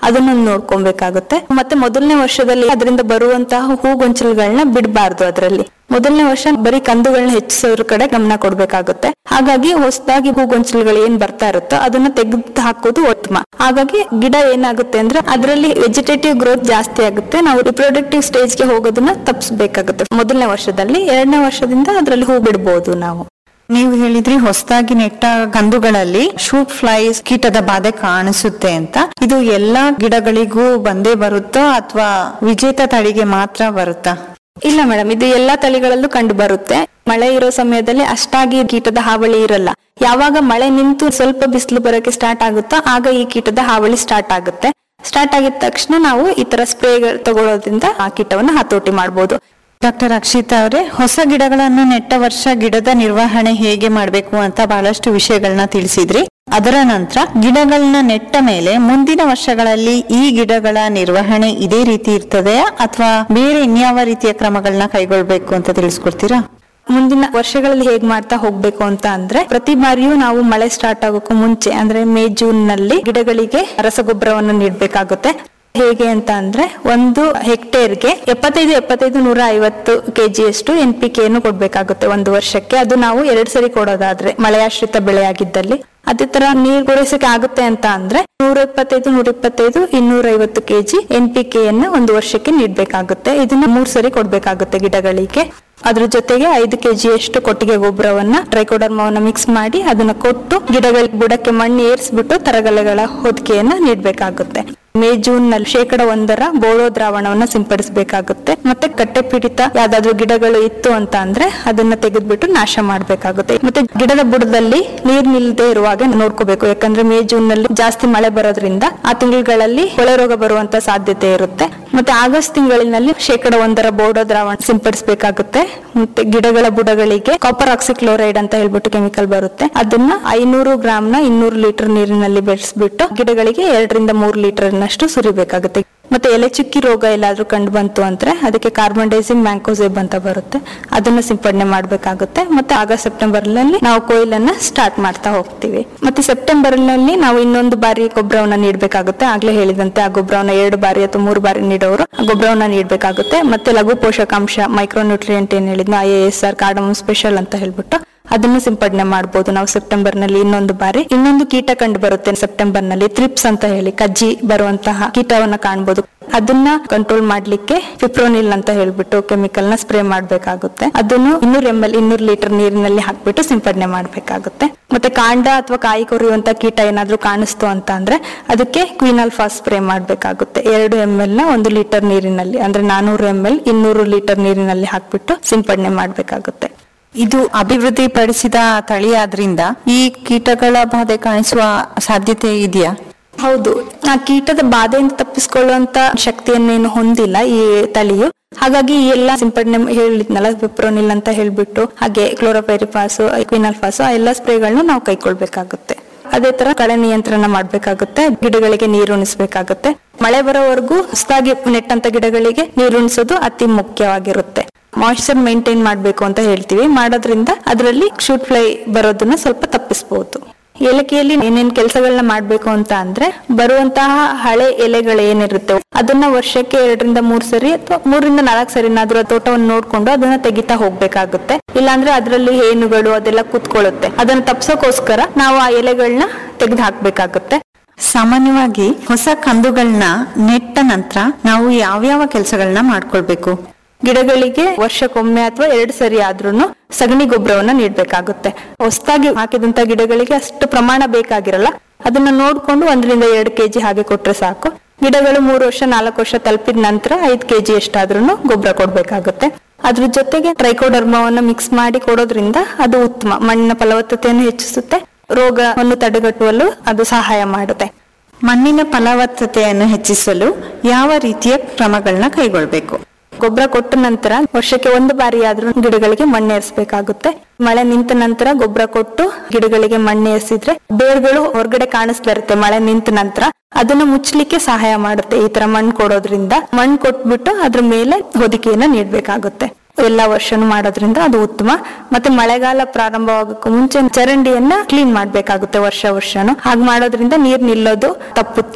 S11: ಅದನ್ನ ನೋಡ್ಕೊಬೇಕಾಗುತ್ತೆ ಮತ್ತೆ ಮೊದಲನೇ ವರ್ಷದಲ್ಲಿ ಅದರಿಂದ ಬರುವಂತಹ ಹೂಗೊಂಚಲುಗಳನ್ನ ಬಿಡಬಾರ್ದು ಅದರಲ್ಲಿ ಮೊದಲನೇ ವರ್ಷ ಬರೀ ಕಂದುಗಳನ್ನ ಹೆಚ್ಚಿಸೋದ್ರ ಕಡೆ ಗಮನ ಕೊಡ್ಬೇಕಾಗುತ್ತೆ ಹಾಗಾಗಿ ಹೊಸದಾಗಿ ಹೂಗೊಂಚಲುಗಳು ಏನ್ ಬರ್ತಾ ಇರುತ್ತೋ ಅದನ್ನ ತೆಗೆದು ಹಾಕೋದು ಉತ್ತಮ ಹಾಗಾಗಿ ಗಿಡ ಏನಾಗುತ್ತೆ ಅಂದ್ರೆ ಅದರಲ್ಲಿ ವೆಜಿಟೇಟಿವ್ ಗ್ರೋತ್ ಜಾಸ್ತಿ ಆಗುತ್ತೆ ನಾವು ರಿಪ್ರೊಡಕ್ಟಿವ್ ಸ್ಟೇಜ್ಗೆ ಹೋಗೋದನ್ನ ತಪ್ಪಿಸಬೇಕಾಗುತ್ತೆ ಮೊದಲನೇ ವರ್ಷದಲ್ಲಿ ಎರಡನೇ ವರ್ಷದಿಂದ ಅದರಲ್ಲಿ ಹೂ ಬಿಡ್ಬೋದು ನಾವು
S12: ನೀವು ಹೇಳಿದ್ರಿ ಹೊಸದಾಗಿ ನೆಟ್ಟ ಕಂದುಗಳಲ್ಲಿ ಶೂಟ್ ಫ್ಲೈಸ್ ಕೀಟದ ಬಾಧೆ ಕಾಣಿಸುತ್ತೆ ಅಂತ ಇದು ಎಲ್ಲಾ ಗಿಡಗಳಿಗೂ ಬಂದೇ ಬರುತ್ತೋ ಅಥವಾ ವಿಜೇತ ತಳಿಗೆ ಮಾತ್ರ ಬರುತ್ತಾ
S11: ಇಲ್ಲ ಮೇಡಮ್ ಇದು ಎಲ್ಲಾ ತಳಿಗಳಲ್ಲೂ ಕಂಡು ಬರುತ್ತೆ ಮಳೆ ಇರೋ ಸಮಯದಲ್ಲಿ ಅಷ್ಟಾಗಿ ಕೀಟದ ಹಾವಳಿ ಇರಲ್ಲ ಯಾವಾಗ ಮಳೆ ನಿಂತು ಸ್ವಲ್ಪ ಬಿಸಿಲು ಬರೋಕೆ ಸ್ಟಾರ್ಟ್ ಆಗುತ್ತೋ ಆಗ ಈ ಕೀಟದ ಹಾವಳಿ ಸ್ಟಾರ್ಟ್ ಆಗುತ್ತೆ ಸ್ಟಾರ್ಟ್ ಆಗಿದ ತಕ್ಷಣ ನಾವು ಈ ತರ ಸ್ಪ್ರೇ ತಗೊಳ್ಳೋದ್ರಿಂದ ಆ ಕೀಟವನ್ನ ಹತೋಟಿ ಮಾಡಬಹುದು
S12: ಡಾಕ್ಟರ್ ಅಕ್ಷಿತಾ ಅವರೇ ಹೊಸ ಗಿಡಗಳನ್ನು ನೆಟ್ಟ ವರ್ಷ ಗಿಡದ ನಿರ್ವಹಣೆ ಹೇಗೆ ಮಾಡಬೇಕು ಅಂತ ಬಹಳಷ್ಟು ವಿಷಯಗಳನ್ನ ತಿಳಿಸಿದ್ರಿ ಅದರ ನಂತರ ಗಿಡಗಳನ್ನ ನೆಟ್ಟ ಮೇಲೆ ಮುಂದಿನ ವರ್ಷಗಳಲ್ಲಿ ಈ ಗಿಡಗಳ ನಿರ್ವಹಣೆ ಇದೇ ರೀತಿ ಇರ್ತದೆಯಾ ಅಥವಾ ಬೇರೆ ಇನ್ಯಾವ ರೀತಿಯ ಕ್ರಮಗಳನ್ನ ಕೈಗೊಳ್ಬೇಕು ಅಂತ ತಿಳಿಸ್ಕೊಡ್ತೀರಾ
S11: ಮುಂದಿನ ವರ್ಷಗಳಲ್ಲಿ ಹೇಗ್ ಮಾಡ್ತಾ ಹೋಗ್ಬೇಕು ಅಂತ ಅಂದ್ರೆ ಪ್ರತಿ ಬಾರಿಯೂ ನಾವು ಮಳೆ ಸ್ಟಾರ್ಟ್ ಆಗೋಕ್ಕೂ ಮುಂಚೆ ಅಂದ್ರೆ ಮೇ ಜೂನ್ ನಲ್ಲಿ ಗಿಡಗಳಿಗೆ ರಸಗೊಬ್ಬರವನ್ನು ನೀಡಬೇಕಾಗುತ್ತೆ ಹೇಗೆ ಅಂತ ಅಂದ್ರೆ ಒಂದು ಹೆಕ್ಟೇರ್ಗೆ ಎಪ್ಪತ್ತೈದು ಎಪ್ಪತ್ತೈದು ನೂರ ಐವತ್ತು ಕೆಜಿಯಷ್ಟು ಎನ್ ಪಿ ಕೆ ಕೊಡ್ಬೇಕಾಗುತ್ತೆ ಒಂದು ವರ್ಷಕ್ಕೆ ಅದು ನಾವು ಎರಡ್ ಸರಿ ಕೊಡೋದಾದ್ರೆ ಮಳೆಯಾಶ್ರಿತ ಬೆಳೆಯಾಗಿದ್ದಲ್ಲಿ ಅದೇ ತರ ನೀರ್ ಪೂರೈಸಕ್ಕೆ ಆಗುತ್ತೆ ಅಂತ ಅಂದ್ರೆ ನೂರ ಇಪ್ಪತ್ತೈದು ನೂರ ಇಪ್ಪತ್ತೈದು ಇನ್ನೂರ ಐವತ್ತು ಕೆಜಿ ಎನ್ ಪಿ ಕೆ ಅನ್ನ ಒಂದು ವರ್ಷಕ್ಕೆ ನೀಡಬೇಕಾಗುತ್ತೆ ಇದನ್ನ ಮೂರ್ ಸರಿ ಕೊಡ್ಬೇಕಾಗುತ್ತೆ ಗಿಡಗಳಿಗೆ ಅದ್ರ ಜೊತೆಗೆ ಐದು ಕೆಜಿಯಷ್ಟು ಕೊಟ್ಟಿಗೆ ಗೊಬ್ಬರವನ್ನ ಟ್ರೈಕೋಡರ್ಮವನ್ನ ಮಿಕ್ಸ್ ಮಾಡಿ ಅದನ್ನ ಕೊಟ್ಟು ಗಿಡಗಳ ಬುಡಕ್ಕೆ ಮಣ್ಣು ಏರಿಸ್ಬಿಟ್ಟು ತರಗಲೆಗಳ ಹೊದಿಕೆಯನ್ನ ನೀಡಬೇಕಾಗುತ್ತೆ ಮೇ ಜೂನ್ ನಲ್ಲಿ ಶೇಕಡ ಒಂದರ ಬೋಳೋ ದ್ರಾವಣವನ್ನ ಸಿಂಪಡಿಸಬೇಕಾಗುತ್ತೆ ಮತ್ತೆ ಕಟ್ಟೆ ಪೀಡಿತ ಯಾವ್ದಾದ್ರು ಗಿಡಗಳು ಇತ್ತು ಅಂತ ಅಂದ್ರೆ ಅದನ್ನ ತೆಗೆದ್ಬಿಟ್ಟು ನಾಶ ಮಾಡ್ಬೇಕಾಗುತ್ತೆ ಮತ್ತೆ ಗಿಡದ ಬುಡದಲ್ಲಿ ನೀರ್ ನಿಲ್ದೇ ಇರುವಾಗ ನೋಡ್ಕೋಬೇಕು ಯಾಕಂದ್ರೆ ಮೇ ಜೂನ್ ನಲ್ಲಿ ಜಾಸ್ತಿ ಮಳೆ ಬರೋದ್ರಿಂದ ಆ ತಿಂಗಳುಗಳಲ್ಲಿ ಕೊಳೆ ರೋಗ ಬರುವಂತ ಸಾಧ್ಯತೆ ಇರುತ್ತೆ ಮತ್ತೆ ಆಗಸ್ಟ್ ತಿಂಗಳಿನಲ್ಲಿ ಶೇಕಡ ಒಂದರ ಬೋಡೋ ದ್ರಾವಣ ಸಿಂಪಡಿಸಬೇಕಾಗುತ್ತೆ ಮತ್ತೆ ಗಿಡಗಳ ಬುಡಗಳಿಗೆ ಕಾಪರ್ ಆಕ್ಸಿಕ್ಲೋರೈಡ್ ಅಂತ ಹೇಳ್ಬಿಟ್ಟು ಕೆಮಿಕಲ್ ಬರುತ್ತೆ ಅದನ್ನ ಐನೂರು ಗ್ರಾಮ್ ನ ಇನ್ನೂರು ಲೀಟರ್ ನೀರಿನಲ್ಲಿ ಬೆರೆಸ್ಬಿಟ್ಟು ಗಿಡಗಳಿಗೆ ಎರಡರಿಂದ ಮೂರು ಲೀಟರ್ ನಷ್ಟು ಸುರಿಬೇಕಾಗುತ್ತೆ ಮತ್ತೆ ಎಲೆ ಚುಕ್ಕಿ ರೋಗ ಎಲ್ಲಾದ್ರೂ ಕಂಡು ಬಂತು ಅಂದ್ರೆ ಅದಕ್ಕೆ ಕಾರ್ಬನ್ ಡೈಸಿಮ್ ಮ್ಯಾಂಕೋಸೆಬ್ ಅಂತ ಬರುತ್ತೆ ಅದನ್ನ ಸಿಂಪಡಣೆ ಮಾಡ್ಬೇಕಾಗುತ್ತೆ ಮತ್ತೆ ಆಗಸ್ಟ್ ಸೆಪ್ಟೆಂಬರ್ ನಲ್ಲಿ ನಾವು ಕೊಯ್ಲನ್ನ ಸ್ಟಾರ್ಟ್ ಮಾಡ್ತಾ ಹೋಗ್ತೀವಿ ಮತ್ತೆ ಸೆಪ್ಟೆಂಬರ್ ನಲ್ಲಿ ನಾವು ಇನ್ನೊಂದು ಬಾರಿ ಗೊಬ್ಬರವನ್ನ ನೀಡಬೇಕಾಗುತ್ತೆ ಆಗ್ಲೇ ಹೇಳಿದಂತೆ ಆ ಗೊಬ್ಬರವನ್ನ ಎರಡು ಬಾರಿ ಅಥವಾ ಮೂರು ಬಾರಿ ನೀಡೋರು ಆ ಗೊಬ್ಬರವನ್ನ ನೀಡಬೇಕಾಗುತ್ತೆ ಮತ್ತೆ ಲಘು ಪೋಷಕಾಂಶ ಮೈಕ್ರೋ ನ್ಯೂಟ್ರಿಯೆಂಟ್ ಏನ್ ಹೇಳಿದ್ನೋ I S R cardamom special ಅಂತ ಹೇಳ್ಬಿಟ್ಟು ಅದನ್ನು ಸಿಂಪಡಣೆ ಮಾಡಬಹುದು ನಾವು ಸೆಪ್ಟೆಂಬರ್ ನಲ್ಲಿ ಇನ್ನೊಂದು ಬಾರಿ ಇನ್ನೊಂದು ಕೀಟ ಕಂಡು ಬರುತ್ತೆ ಸೆಪ್ಟೆಂಬರ್ ನಲ್ಲಿ ತ್ರಿಪ್ಸ್ ಅಂತ ಹೇಳಿ ಕಜ್ಜಿ ಬರುವಂತಹ ಕೀಟವನ್ನ ಕಾಣಬಹುದು ಅದನ್ನ ಕಂಟ್ರೋಲ್ ಮಾಡ್ಲಿಕ್ಕೆ ಫಿಪ್ರೋನಿಲ್ ಅಂತ ಹೇಳ್ಬಿಟ್ಟು ಕೆಮಿಕಲ್ ನ ಸ್ಪ್ರೇ ಮಾಡ್ಬೇಕಾಗುತ್ತೆ ಅದನ್ನು ಇನ್ನೂರ್ ಎಂ ಎಲ್ ಇನ್ನೂರು ಲೀಟರ್ ನೀರಿನಲ್ಲಿ ಹಾಕ್ಬಿಟ್ಟು ಸಿಂಪಡಣೆ ಮಾಡ್ಬೇಕಾಗುತ್ತೆ ಮತ್ತೆ ಕಾಂಡ ಅಥವಾ ಕಾಯಿ ಕೊರಿಯುವಂತ ಕೀಟ ಏನಾದ್ರೂ ಕಾಣಿಸ್ತು ಅಂತ ಅಂದ್ರೆ ಅದಕ್ಕೆ ಕ್ವಿನಾಲ್ಫಾಸ್ ಸ್ಪ್ರೇ ಮಾಡ್ಬೇಕಾಗುತ್ತೆ ಎರಡು ಎಂ ಎಲ್ ನ ಒಂದು ಲೀಟರ್ ನೀರಿನಲ್ಲಿ ಅಂದ್ರೆ ನಾನೂರು ಎಂ ಎಲ್ ಇನ್ನೂರು ಲೀಟರ್ ನೀರಿನಲ್ಲಿ ಹಾಕ್ಬಿಟ್ಟು ಸಿಂಪಡಣೆ ಮಾಡ್ಬೇಕಾಗುತ್ತೆ
S12: ಇದು ಅಭಿವೃದ್ಧಿ ಪಡಿಸಿದ ತಳಿಯಾದ್ರಿಂದ ಈ ಕೀಟಗಳ ಬಾಧೆ ಕಾಣಿಸುವ ಸಾಧ್ಯತೆ ಇದೆಯಾ
S11: ಹೌದು ಆ ಕೀಟದ ಬಾಧೆಯಿಂದ ತಪ್ಪಿಸ್ಕೊಳ್ಳುವಂತ ಶಕ್ತಿಯನ್ನೇನು ಹೊಂದಿಲ್ಲ ಈ ತಳಿಯು ಹಾಗಾಗಿ ಈ ಎಲ್ಲಾ ಸಿಂಪಡಣೆ ಹೇಳಿದ್ನಲ್ಲ ವಿಪ್ರೋನಿಲ್ ಅಂತ ಹೇಳ್ಬಿಟ್ಟು ಹಾಗೆ ಕ್ಲೋರೋಪೈರಿಫಾಸ್ ಕ್ವಿನಾಲ್ಫಾಸ್ ಆ ಎಲ್ಲಾ ಸ್ಪ್ರೇಗಳನ್ನ ನಾವು ಕೈಕೊಳ್ಬೇಕಾಗುತ್ತೆ ಅದೇ ತರ ಕಳೆ ನಿಯಂತ್ರಣ ಮಾಡ್ಬೇಕಾಗುತ್ತೆ ಗಿಡಗಳಿಗೆ ನೀರು ಉಣಿಸ್ಬೇಕಾಗುತ್ತೆ ಮಳೆ ಬರೋವರೆಗೂ ಹೊಸದಾಗಿ ನೆಟ್ಟಂತ ಗಿಡಗಳಿಗೆ ನೀರುಣಿಸೋದು ಅತಿ ಮುಖ್ಯವಾಗಿರುತ್ತೆ ಮಾಯಿಶ್ಚರ್ ಮೇಂಟೈನ್ ಮಾಡ್ಬೇಕು ಅಂತ ಹೇಳ್ತೀವಿ ಮಾಡೋದ್ರಿಂದ ಅದರಲ್ಲಿ ಶೂಟ್ ಫ್ಲೈ ಬರೋದನ್ನ ಸ್ವಲ್ಪ ತಪ್ಪಿಸಬಹುದು ಏಲಕ್ಕಿಯಲ್ಲಿ ಏನೇನ್ ಕೆಲಸಗಳನ್ನ ಮಾಡ್ಬೇಕು ಅಂತ ಅಂದ್ರೆ ಬರುವಂತಹ ಹಳೆ ಎಲೆಗಳು ಏನಿರುತ್ತೆ ಅದನ್ನ ವರ್ಷಕ್ಕೆ ಎರಡರಿಂದ ಮೂರ್ ಸರಿ ಅಥವಾ ಮೂರರಿಂದ ನಾಲ್ಕು ಸರಿನಾದ್ರೂ ತೋಟವನ್ನು ನೋಡ್ಕೊಂಡು ಅದನ್ನ ತೆಗಿತಾ ಹೋಗ್ಬೇಕಾಗುತ್ತೆ ಇಲ್ಲಾಂದ್ರೆ ಅದರಲ್ಲಿ ಹೇನುಗಳು ಅದೆಲ್ಲ ಕೂತ್ಕೊಳ್ಳುತ್ತೆ ಅದನ್ನ ತಪ್ಸೋಕೋಸ್ಕರ ನಾವು ಆ ಎಲೆಗಳನ್ನ ತೆಗೆದು ಹಾಕ್ಬೇಕಾಗುತ್ತೆ
S12: ಸಾಮಾನ್ಯವಾಗಿ ಹೊಸ ಕಂದುಗಳನ್ನ ನೆಟ್ಟ ನಂತರ ನಾವು ಯಾವ್ಯಾವ ಕೆಲಸಗಳನ್ನ ಮಾಡ್ಕೊಳ್ಬೇಕು
S11: ಗಿಡಗಳಿಗೆ ವರ್ಷಕ್ಕೊಮ್ಮೆ ಅಥವಾ ಎರಡು ಸರಿ ಆದ್ರೂ ಸಗಣಿ ಗೊಬ್ಬರವನ್ನ ನೀಡಬೇಕಾಗುತ್ತೆ ಹೊಸದಾಗಿ ಹಾಕಿದಂತ ಗಿಡಗಳಿಗೆ ಅಷ್ಟು ಪ್ರಮಾಣ ಬೇಕಾಗಿರಲ್ಲ ಅದನ್ನ ನೋಡ್ಕೊಂಡು ಒಂದರಿಂದ ಎರಡು ಕೆಜಿ ಹಾಗೆ ಕೊಟ್ರೆ ಸಾಕು ಗಿಡಗಳು ಮೂರು ವರ್ಷ ನಾಲ್ಕು ವರ್ಷ ತಲುಪಿದ ನಂತರ ಐದು ಕೆಜಿ ಎಷ್ಟಾದ್ರೂ ಗೊಬ್ಬರ ಕೊಡ್ಬೇಕಾಗುತ್ತೆ ಅದ್ರ ಜೊತೆಗೆ ಟ್ರೈಕೋಡರ್ಮವನ್ನ ಮಿಕ್ಸ್ ಮಾಡಿ ಕೊಡೋದ್ರಿಂದ ಅದು ಉತ್ತಮ ಮಣ್ಣಿನ ಫಲವತ್ತತೆಯನ್ನು ಹೆಚ್ಚಿಸುತ್ತೆ ರೋಗವನ್ನು ತಡೆಗಟ್ಟುವಲು ಅದು ಸಹಾಯ ಮಾಡುತ್ತೆ
S12: ಮಣ್ಣಿನ ಫಲವತ್ತತೆಯನ್ನು ಹೆಚ್ಚಿಸಲು ಯಾವ ರೀತಿಯ ಕ್ರಮಗಳನ್ನ ಕೈಗೊಳ್ಬೇಕು
S11: ಗೊಬ್ಬರ ಕೊಟ್ಟ ನಂತರ ವರ್ಷಕ್ಕೆ ಒಂದು ಬಾರಿ ಆದ್ರೂ ಗಿಡಗಳಿಗೆ ಮಣ್ಣು ಏರಿಸಬೇಕಾಗುತ್ತೆ ಮಳೆ ನಿಂತ ನಂತರ ಗೊಬ್ಬರ ಕೊಟ್ಟು ಗಿಡಗಳಿಗೆ ಮಣ್ಣು ಏರಿಸಿದ್ರೆ ಬೇರ್ಗಳು ಹೊರಗಡೆ ಕಾಣಿಸ್ತಾ ಇರುತ್ತೆ ಮಳೆ ನಿಂತ ನಂತರ ಅದನ್ನ ಮುಚ್ಚಲಿಕ್ಕೆ ಸಹಾಯ ಮಾಡುತ್ತೆ ಈ ತರ ಮಣ್ಣು ಕೊಡೋದ್ರಿಂದ ಮಣ್ಣು ಕೊಟ್ಬಿಟ್ಟು ಅದ್ರ ಮೇಲೆ ಹೊದಿಕೆಯನ್ನ ನೀಡಬೇಕಾಗುತ್ತೆ ಎಲ್ಲಾ ವರ್ಷನೂ ಮಾಡೋದ್ರಿಂದ ಅದು ಉತ್ತಮ ಮತ್ತೆ ಮಳೆಗಾಲ ಪ್ರಾರಂಭವಾಗಕ್ಕೂ ಮುಂಚೆ ಚರಂಡಿಯನ್ನ ಕ್ಲೀನ್ ಮಾಡ್ಬೇಕಾಗುತ್ತೆ ವರ್ಷ ವರ್ಷನು ಹಾಗೆ ಮಾಡೋದ್ರಿಂದ ನೀರ್ ನಿಲ್ಲೋದು ತಪ್ಪುತ್ತೆ ಒಳ್ಳೆ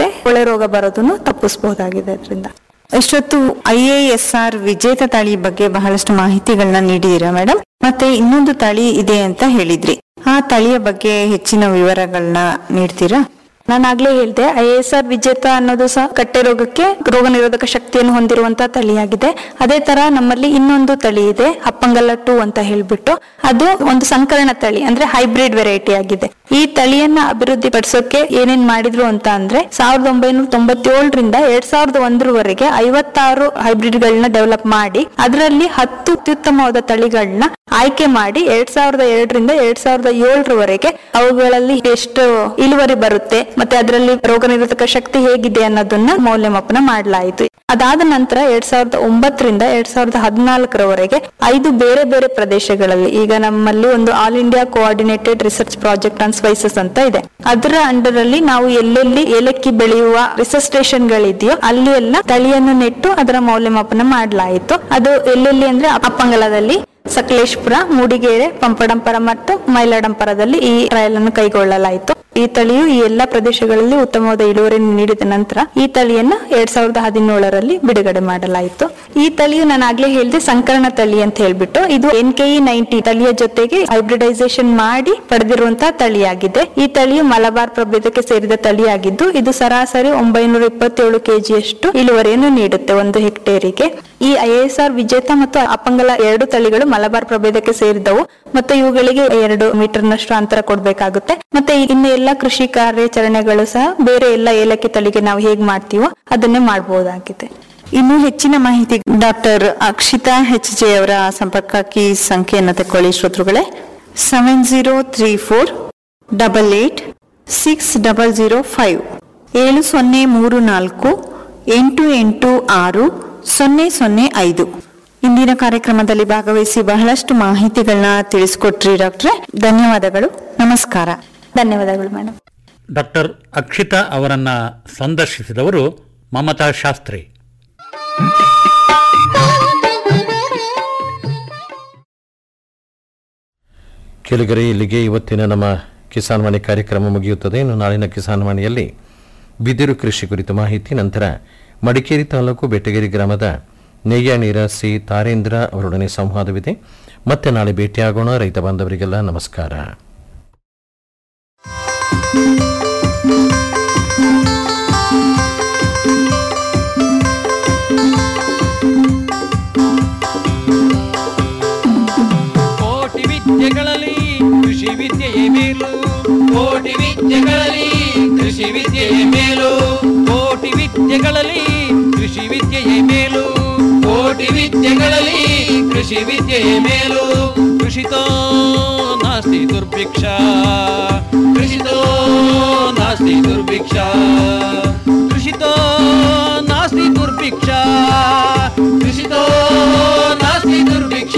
S11: ರೋಗ ಬರೋದನ್ನು ತಪ್ಪಿಸಬಹುದಾಗಿದೆ ಅದರಿಂದ
S12: ಎಷ್ಟೊತ್ತು ಐ ಎ ಎಸ್ ಆರ್ ವಿಜೇತ ತಳಿ ಬಗ್ಗೆ ಬಹಳಷ್ಟು ಮಾಹಿತಿಗಳನ್ನ ನೀಡಿದಿರಾ ಮೇಡಮ್ ಮತ್ತೆ ಇನ್ನೊಂದು ತಳಿ ಇದೆ ಅಂತ ಹೇಳಿದ್ರಿ ಆ ತಳಿಯ ಬಗ್ಗೆ ಹೆಚ್ಚಿನ ವಿವರಗಳನ್ನ ನೀಡ್ತೀರಾ
S11: ನಾನಾಗ್ಲೇ ಹೇಳ್ದೆ ಐ ಎಸ್ ಆರ್ ವಿಜೇತ ಅನ್ನೋದು ಸಹ ಕಟ್ಟೆ ರೋಗಕ್ಕೆ ರೋಗ ನಿರೋಧಕ ಶಕ್ತಿಯನ್ನು ಹೊಂದಿರುವಂತಹ ತಳಿಯಾಗಿದೆ ಅದೇ ತರ ನಮ್ಮಲ್ಲಿ ಇನ್ನೊಂದು ತಳಿ ಇದೆ ಅಪ್ಪಂಗಲ ಟೂ ಅಂತ ಹೇಳ್ಬಿಟ್ಟು ಅದು ಒಂದು ಸಂಕರಣ ತಳಿ ಅಂದ್ರೆ ಹೈಬ್ರಿಡ್ ವೆರೈಟಿ ಆಗಿದೆ ಈ ತಳಿಯನ್ನ ಅಭಿವೃದ್ಧಿ ಪಡಿಸೋಕೆ ಏನೇನ್ ಮಾಡಿದ್ರು ಅಂತ ಅಂದ್ರೆ ಸಾವಿರದ ಒಂಬೈನೂರ ತೊಂಬತ್ತೇಳರಿಂದ ಎರಡ್ ಸಾವಿರದ ಒಂದರವರೆಗೆ ಐವತ್ತಾರು ಹೈಬ್ರಿಡ್ ಗಳನ್ನ ಡೆವಲಪ್ ಮಾಡಿ ಅದರಲ್ಲಿ ಹತ್ತು ಅತ್ಯುತ್ತಮವಾದ ತಳಿಗಳನ್ನ ಆಯ್ಕೆ ಮಾಡಿ ಎರಡ್ ಸಾವಿರದ ಎರಡರಿಂದ ಎರಡ್ ಸಾವಿರದ ಏಳರವರೆಗೆ ಅವುಗಳಲ್ಲಿ ಎಷ್ಟು ಇಳುವರಿ ಬರುತ್ತೆ ಮತ್ತೆ ಅದರಲ್ಲಿ ರೋಗ ನಿರೋಧಕ ಶಕ್ತಿ ಹೇಗಿದೆ ಅನ್ನೋದನ್ನ ಮೌಲ್ಯಮಾಪನ ಮಾಡಲಾಯಿತು ಅದಾದ ನಂತರ ಎರಡ್ ಸಾವಿರದ ಒಂಬತ್ತರಿಂದ ಎರಡ್ ಸಾವಿರದ ಹದಿನಾಲ್ಕರವರೆಗೆ ಐದು ಬೇರೆ ಬೇರೆ ಪ್ರದೇಶಗಳಲ್ಲಿ ಈಗ ನಮ್ಮಲ್ಲಿ ಒಂದು all India coordinated research project on spices ಅಂತ ಇದೆ ಅದರ ಅಂಡರ್ ಅಲ್ಲಿ ನಾವು ಎಲ್ಲೆಲ್ಲಿ ಏಲಕ್ಕಿ ಬೆಳೆಯುವ ರಿಸರ್ಚ್ ಸ್ಟೇಷನ್ ಗಳಿದೆಯೋ ಅಲ್ಲಿ ಎಲ್ಲ ತಳಿಯನ್ನು ನೆಟ್ಟು ಅದರ ಮೌಲ್ಯಮಾಪನ ಮಾಡಲಾಯಿತು ಅದು ಎಲ್ಲೆಲ್ಲಿ ಅಂದ್ರೆ ಅಪ್ಪಂಗಲದಲ್ಲಿ ಸಕಲೇಶ್ಪುರ ಮೂಡಿಗೆರೆ ಪಂಪಡಂಪರ ಮತ್ತು ಮೈಲಾಡಂಪರದಲ್ಲಿ ಈ ಟ್ರಯಲ್ ಅನ್ನು ಕೈಗೊಳ್ಳಲಾಯಿತು ಈ ತಳಿಯು ಈ ಎಲ್ಲಾ ಪ್ರದೇಶಗಳಲ್ಲಿ ಉತ್ತಮವಾದ ಇಳುವರಿಯನ್ನು ನೀಡಿದ ನಂತರ ಈ ತಳಿಯನ್ನ ಎರಡ್ ಸಾವಿರದ ಹದಿನೇಳರಲ್ಲಿ ಬಿಡುಗಡೆ ಮಾಡಲಾಯಿತು ಈ ತಳಿಯು ನಾನು ಆಗ್ಲೇ ಹೇಳಿದೆ ಸಂಕರಣ ತಳಿ ಅಂತ ಹೇಳ್ಬಿಟ್ಟು ಇದು ಎನ್ ಕೆ ನೈಂಟಿ ತಳಿಯ ಜೊತೆಗೆ ಹೈಬ್ರಿಡೈಸೇಷನ್ ಮಾಡಿ ಪಡೆದಿರುವಂತಹ ತಳಿಯಾಗಿದೆ ಈ ತಳಿಯು ಮಲಬಾರ್ ಪ್ರಭೇದಕ್ಕೆ ಸೇರಿದ ತಳಿಯಾಗಿದ್ದು ಇದು ಸರಾಸರಿ ಒಂಬೈನೂರ ಇಪ್ಪತ್ತೇಳು ಕೆಜಿಯಷ್ಟು ಇಳುವರಿಯನ್ನು ನೀಡುತ್ತೆ ಒಂದು ಹೆಕ್ಟೇರಿಗೆ ಈ ಐಎಸ್ಆರ್ ವಿಜೇತ ಮತ್ತು ಅಪ್ಪಂಗಲ ಎರಡು ತಳಿಗಳು ಮಲಬಾರ್ ಪ್ರಭೇದಕ್ಕೆ ಸೇರಿದವು ಮತ್ತು ಇವುಗಳಿಗೆ ಎರಡು ಮೀಟರ್ ನಷ್ಟು ಅಂತರ ಕೊಡಬೇಕಾಗುತ್ತೆ ಮತ್ತೆ ಇನ್ನು ಎಲ್ಲ ಕೃಷಿ ಕಾರ್ಯಾಚರಣೆಗಳು ಸಹ ಬೇರೆ ಎಲ್ಲ ಏಲಕ್ಕಿ ತಳಿಗೆ ನಾವು ಹೇಗ್ ಮಾಡ್ತೀವೋ ಅದನ್ನೇ ಮಾಡಬಹುದಾಗಿದೆ
S12: ಇನ್ನು ಹೆಚ್ಚಿನ ಮಾಹಿತಿ ಡಾಕ್ಟರ್ ಅಕ್ಷಿತಾ ಎಚ್ ಜೆ ಅವರ ಸಂಪರ್ಕಕ್ಕೆ ಸಂಖ್ಯೆಯನ್ನು ತಕೊಳ್ಳಿ ಶ್ರೋತೃಗಳೇ seven zero three four double eight six double zero five ಏಳು ಸೊನ್ನೆ ಮೂರು ನಾಲ್ಕು ಎಂಟು ಎಂಟು ಆರು ಸೊನ್ನೆ ಸೊನ್ನೆ ಐದು ಇಂದಿನ ಕಾರ್ಯಕ್ರಮದಲ್ಲಿ ಭಾಗವಹಿಸಿ ಬಹಳಷ್ಟು ಮಾಹಿತಿಗಳನ್ನ ತಿಳಿಸ್ಕೊಟ್ರಿ ಡಾಕ್ಟ್ರೆ ಧನ್ಯವಾದಗಳು ನಮಸ್ಕಾರ
S11: ಧನ್ಯವಾದಗಳು ಮೇಡಮ್
S13: ಡಾಕ್ಟರ್ ಅಕ್ಷಿತಾ ಅವರನ್ನ ಸಂದರ್ಶಿಸಿದವರು ಮಮತಾ ಶಾಸ್ತ್ರಿ
S5: ಕೆಳಗರೆ ಇಲ್ಲಿಗೆ ಇವತ್ತಿನ ನಮ್ಮ ಕಿಸಾನ್ ವಾಣಿ ಕಾರ್ಯಕ್ರಮ ಮುಗಿಯುತ್ತದೆ ಇನ್ನು ನಾಳಿನ ಕಿಸಾನ್ ವಾಣಿಯಲ್ಲಿ ಬಿದಿರು ಕೃಷಿ ಕುರಿತು ಮಾಹಿತಿ ನಂತರ ಮಡಿಕೇರಿ ತಾಲೂಕು ಬೆಟ್ಟಗೇರಿ ಗ್ರಾಮದ ನೇಯ್ಯ ಸಿ ತಾರೇಂದ್ರ ಅವರೊಡನೆ ಸಂವಾದವಿದೆ ಮತ್ತೆ ನಾಳೆ ಭೇಟಿಯಾಗೋಣ ರೈತ ಬಾಂಧವರಿಗೆಲ್ಲ ನಮಸ್ಕಾರ
S6: ಕೋಟಿ ವಿದ್ಯೆಗಳಲ್ಲಿ ಕೃಷಿ ವಿದ್ಯೆಯೇ ಮೇಲು ಕೋಟಿ ವಿದ್ಯೆಗಳಲ್ಲಿ ಕೃಷಿ ವಿದ್ಯೆಯೇ ಮೇಲು ಕೋಟಿ ವಿದ್ಯೆಗಳಲ್ಲಿ ಕೃಷಿ ವಿದ್ಯೆಯೇ ಮೇಲು ಕೋಟಿ ವಿದ್ಯೆಗಳಲ್ಲಿ ಕೃಷಿ ವಿದ್ಯೆಯೇ ಮೇಲು ಕೃಷಿತೋ ನಾಸ್ತಿ ದುರ್ಭಿಕ್ಷ ಕೃಷಿತೋ ನಾಸ್ತಿ ದುರ್ಭಿಕ್ಷ ಕೃಷಿತೋ ನಾಸ್ತಿ ದುರ್ಭಿಕ್ಷ ಕೃಷಿತೋ ನಾಸ್ತಿ ದುರ್ಭಿಕ್ಷ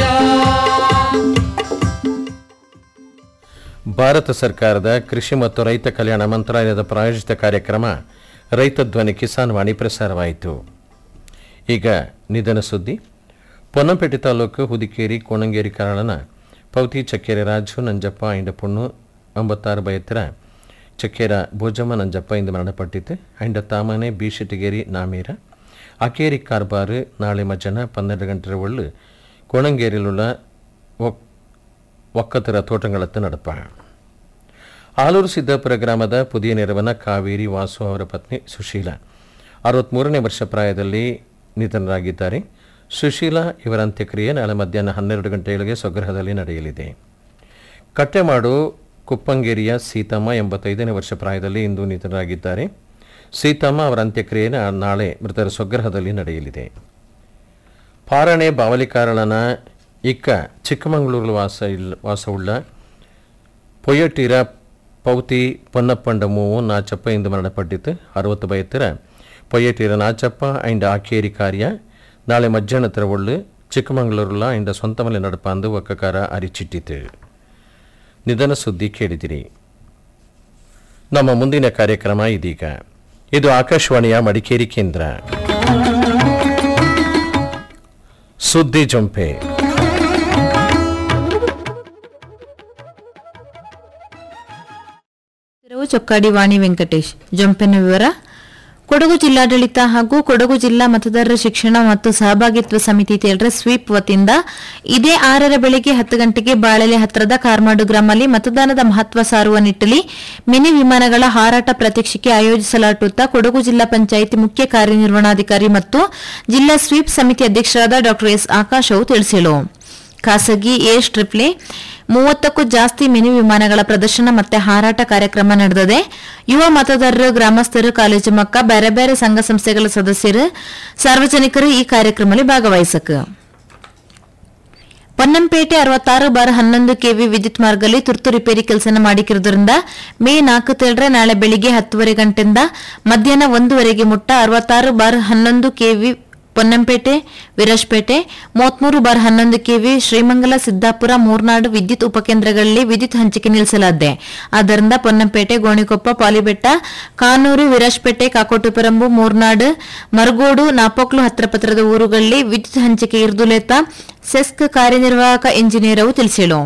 S5: ಭಾರತ ಸರ್ಕಾರದ ಕೃಷಿ ಮತ್ತು ರೈತ ಕಲ್ಯಾಣ ಮಂತ್ರಾಲಯದ ಪ್ರಾಯೋಜಿತ ಕಾರ್ಯಕ್ರಮ ರೈತ ಧ್ವನಿ ಕಿಸಾನ್ ವಾಣಿ ಪ್ರಸಾರವಾಯಿತು ಈಗ ನಿಧನ ಸುದ್ದಿ ಪೊನ್ನಂಪೇಟೆ ತಾಲೂಕು ಹುದಿಕೇರಿ ಕೋಣಂಗೇರಿ ಕಾರಳನ ಪೌತಿ ಚಕ್ಕೆರೆ ರಾಜು ನಂಜಪ್ಪ ಇಂಡ ಪುಣ್ಣು ಒಂಬತ್ತಾರು ಬಯತ್ತರ ಚಕ್ಕೆರ ಭೋಜಮ್ಮ ನಂಜಪ್ಪ ಇಂದು ಮರಣಪಟ್ಟಿತು ಅಂಡ ತಾಮನೆ ಬಿ ಶೆಟ್ಟಿಗೇರಿ ನಾಮೀರ ಅಕೇರಿ ಕಾರ್ಬಾರು ನಾಳೆ ಮಧ್ಯಾಹ್ನ ಪನ್ನೆರಡು ಗಂಟೆ ಒಳ್ಳು ಕೋಣಂಗೇರಿಲುಳ್ಳ ಒಕ್ ಒಕ್ಕತರ ತೋಟಗಳತ್ತ ನಡಪ ಆಲೂರು ಸಿದ್ದಾಪುರ ಗ್ರಾಮದ ಪುದಿಯ ನೆರವನ ಕಾವೇರಿ ವಾಸು ಅವರ ಪತ್ನಿ ಸುಶೀಲ ಅರವತ್ತ್ಮೂರನೇ ವರ್ಷ ಪ್ರಾಯದಲ್ಲಿ ನಿಧನರಾಗಿದ್ದಾರೆ ಸುಶೀಲಾ ಇವರ ಅಂತ್ಯಕ್ರಿಯೆ ನಾಳೆ ಮಧ್ಯಾಹ್ನ ಹನ್ನೆರಡು ಗಂಟೆಗಳಿಗೆ ಸ್ವಗೃಹದಲ್ಲಿ ನಡೆಯಲಿದೆ ಕಟ್ಟೆಮಾಡು ಕುಪ್ಪಂಗೇರಿಯ ಸೀತಮ್ಮ ಎಂಬತ್ತೈದನೇ ವರ್ಷ ಪ್ರಾಯದಲ್ಲಿ ಇಂದು ನಿಧನರಾಗಿದ್ದಾರೆ ಸೀತಮ್ಮ ಅವರ ಅಂತ್ಯಕ್ರಿಯೆ ನಾ- ನಾಳೆ ಮೃತರ ಸ್ವಗೃಹದಲ್ಲಿ ನಡೆಯಲಿದೆ ಪಾರಣೆ ಬಾವಲಿಕಾರಳನ ಇಕ್ಕ ಚಿಕ್ಕಮಗಳೂರು ವಾಸ ಇಲ್ಲ ವಾಸವುಳ್ಳ ಪೊಯ್ಯಟೀರ ಪೌತಿ ಪೊನ್ನಪ್ಪಂಡ ಮೂವು ನಾಚಪ್ಪ ಇಂದು ಮರಣಪಟ್ಟಿತು ಅರವತ್ತು ಬಯತ್ತರ ಪೊಯ್ಯಟೀರ ನಾಚಪ್ಪ ಅಂಡ್ ಆಕೇರಿ ಕಾರ್ಯ ನಾಳೆ ಮಧ್ಯಾಹ್ನ ತರವಳ್ಳು ಚಿಕ್ಕಮಗಳೂರುಲ ಇಂದ ಸ್ವಂತ ಮಲೆ ನಡಪ ಅಂದು ಒಕ್ಕಕಾರ ಅರಿಚಿಟ್ಟಿತು ನಿಧನ ಸುದ್ದಿ ಕೇಳಿದಿರಿ ನಮ್ಮ ಮುಂದಿನ ಕಾರ್ಯಕ್ರಮ ಇದೀಗ ಇದು ಆಕಾಶವಾಣಿಯ ಮಡಿಕೇರಿ ಕೇಂದ್ರ ಸುದ್ದಿ ಜೊಂಪೆ
S14: ಇರವು ಚೊಕ್ಕಾಡಿ ವಾಣಿ ವೆಂಕಟೇಶ್ ಜಂಪಿನ ವಿವರ ಕೊಡಗು ಜಿಲ್ಲಾಡಳಿತ ಹಾಗೂ ಕೊಡಗು ಜಿಲ್ಲಾ ಮತದಾರರ ಶಿಕ್ಷಣ ಮತ್ತು ಸಹಭಾಗಿತ್ವ ಸಮಿತಿ ತೇಳ್ರೆ ಸ್ವೀಪ್ ವತಿಯಿಂದ ಇದೇ ಆರರ ಬೆಳಿಗ್ಗೆ ಹತ್ತು ಗಂಟೆಗೆ ಬಾಳೆಲೆ ಹತ್ತಿರದ ಕಾರ್ಮಾಡು ಗ್ರಾಮದಲ್ಲಿ ಮತದಾನದ ಮಹತ್ವ ಸಾರುವ ನಿಟ್ಟಲ್ಲಿ ಮಿನಿ ವಿಮಾನಗಳ ಹಾರಾಟ ಪ್ರಾತ್ಯಕ್ಷಿಕೆ ಆಯೋಜಿಸಲಾಗುತ್ತಾ ಕೊಡಗು ಜಿಲ್ಲಾ ಪಂಚಾಯಿತಿ ಮುಖ್ಯ ಕಾರ್ಯನಿರ್ವಹಣಾಧಿಕಾರಿ ಮತ್ತು ಜಿಲ್ಲಾ ಸ್ವೀಪ್ ಸಮಿತಿ ಅಧ್ಯಕ್ಷರಾದ ಡಾ ಎಸ್ ಆಕಾಶವು ತಿಳಿಸಿದರು ಖಾಸಗಿ ಏರ್ ಟ್ರಿಪ್ಲೆ ಮೂವತ್ತಕ್ಕೂ ಜಾಸ್ತಿ ಮಿನಿ ವಿಮಾನಗಳ ಪ್ರದರ್ಶನ ಮತ್ತೆ ಹಾರಾಟ ಕಾರ್ಯಕ್ರಮ ನಡೆದಿದೆ ಯುವ ಮತದಾರರು ಗ್ರಾಮಸ್ಥರು ಕಾಲೇಜು ಮಕ್ಕ ಬೇರೆ ಬೇರೆ ಸಂಘ ಸಂಸ್ಥೆಗಳ ಸದಸ್ಯರು ಸಾರ್ವಜನಿಕರು ಈ ಕಾರ್ಯಕ್ರಮದಲ್ಲಿ ಭಾಗವಹಿಸಕ ಪೊನ್ನಂಪೇಟೆ ಅರವತ್ತಾರು ಬಾರ್ ಹನ್ನೊಂದು ಕೆವಿ ವಿದ್ಯುತ್ ಮಾರ್ಗದಲ್ಲಿ ತುರ್ತು ರಿಪೇರಿ ಕೆಲಸ ಮಾಡಿಕಿರುವುದರಿಂದ ಮೇ ನಾಲ್ಕು ತೇಳ್ರೆ ನಾಳೆ ಬೆಳಿಗ್ಗೆ ಹತ್ತುವರೆ ಗಂಟೆಯಿಂದ ಮಧ್ಯಾಹ್ನ ಒಂದೂವರೆಗೆ ಮುಟ್ಟ ಅರವತ್ತಾರು ಬಾರ್ ಹನ್ನೊಂದು ಕೆವಿ ಪೊನ್ನಂಪೇಟೆ ವಿರಾಜ್ಪೇಟೆ ಮೂವತ್ಮೂರು ಬಾರ್ ಹನ್ನೊಂದು ಕೆವಿ ಶ್ರೀಮಂಗಲ ಸಿದ್ದಾಪುರ ಮೂರ್ನಾಡು ವಿದ್ಯುತ್ ಉಪಕೇಂದ್ರಗಳಲ್ಲಿ ವಿದ್ಯುತ್ ಹಂಚಿಕೆ ನಿಲ್ಲಿಸಲಾಗಿದೆ ಆದ್ದರಿಂದ ಪೊನ್ನಂಪೇಟೆ ಗೋಣಿಕೊಪ್ಪ ಪಾಲಿಬೆಟ್ಟ ಕಾನೂರು ವಿರಾಜ್ಪೇಟೆ ಕಾಕೋಟುಪರಂಬು ಮೂರ್ನಾಡು ಮರಗೋಡು ನಾಪೋಕ್ಲು ಹತ್ರಪತ್ರದ ಊರುಗಳಲ್ಲಿ ವಿದ್ಯುತ್ ಹಂಚಿಕೆ ಇರ್ದುಲೇತ ಸೆಸ್ಕ್ ಕಾರ್ಯನಿರ್ವಾಹಕ ಇಂಜಿನಿಯರ್ ತಿಳಿಸಿಳು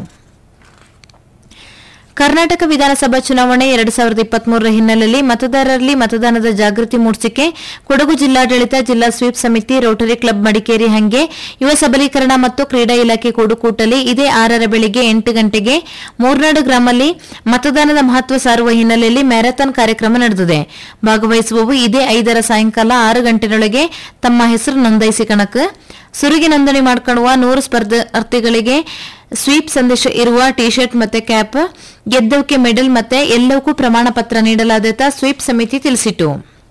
S14: ಕರ್ನಾಟಕ ವಿಧಾನಸಭಾ ಚುನಾವಣೆ ಎರಡು ಸಾವಿರದ ಇಪ್ಪತ್ಮೂರರ ಹಿನ್ನೆಲೆಯಲ್ಲಿ ಮತದಾರರಲ್ಲಿ ಮತದಾನದ ಜಾಗೃತಿ ಮೂಡಿಸಿಕೆ ಕೊಡಗು ಜಿಲ್ಲಾಡಳಿತ ಜಿಲ್ಲಾ ಸ್ವೀಪ್ ಸಮಿತಿ ರೋಟರಿ ಕ್ಲಬ್ ಮಡಿಕೇರಿ ಹಂಗೆ ಯುವ ಸಬಲೀಕರಣ ಮತ್ತು ಕ್ರೀಡಾ ಇಲಾಖೆ ಕೂಡುಕೂಟಲಿ ಇದೇ ಆರರ ಬೆಳಿಗ್ಗೆ ಎಂಟು ಗಂಟೆಗೆ ಮೂರ್ನಾಡು ಗ್ರಾಮಲ್ಲಿ ಮತದಾನದ ಮಹತ್ವ ಸಾರುವ ಹಿನ್ನೆಲೆಯಲ್ಲಿ ಮ್ಯಾರಥಾನ್ ಕಾರ್ಯಕ್ರಮ ನಡೆದಿದೆ ಭಾಗವಹಿಸುವವು ಇದೇ ಐದರ ಸಾಯಂಕಾಲ ಆರು ಗಂಟೆಯೊಳಗೆ ತಮ್ಮ ಹೆಸರು ನೋಂದಾಯಿಸಿಕಣಕ್ ಸುರುಗಿ ನೋಂದಣಿ ಮಾಡಿಕೊಳ್ಳುವ ನೂರು ಸ್ಪರ್ಧಾರ್ಥಿಗಳಿಗೆ ಸ್ವೀಪ್ ಸಂದೇಶ ಇರುವ ಟಿ ಶರ್ಟ್ ಮತ್ತೆ ಕ್ಯಾಪ್ ಗೆದ್ದವಕ್ಕೆ ಮೆಡಲ್ ಮತ್ತೆ ಎಲ್ಲವಕ್ಕೂ ಪ್ರಮಾಣ ಪತ್ರ ನೀಡಲಾದ ಸ್ವೀಪ್ ಸಮಿತಿ ತಿಳಿಸಿತು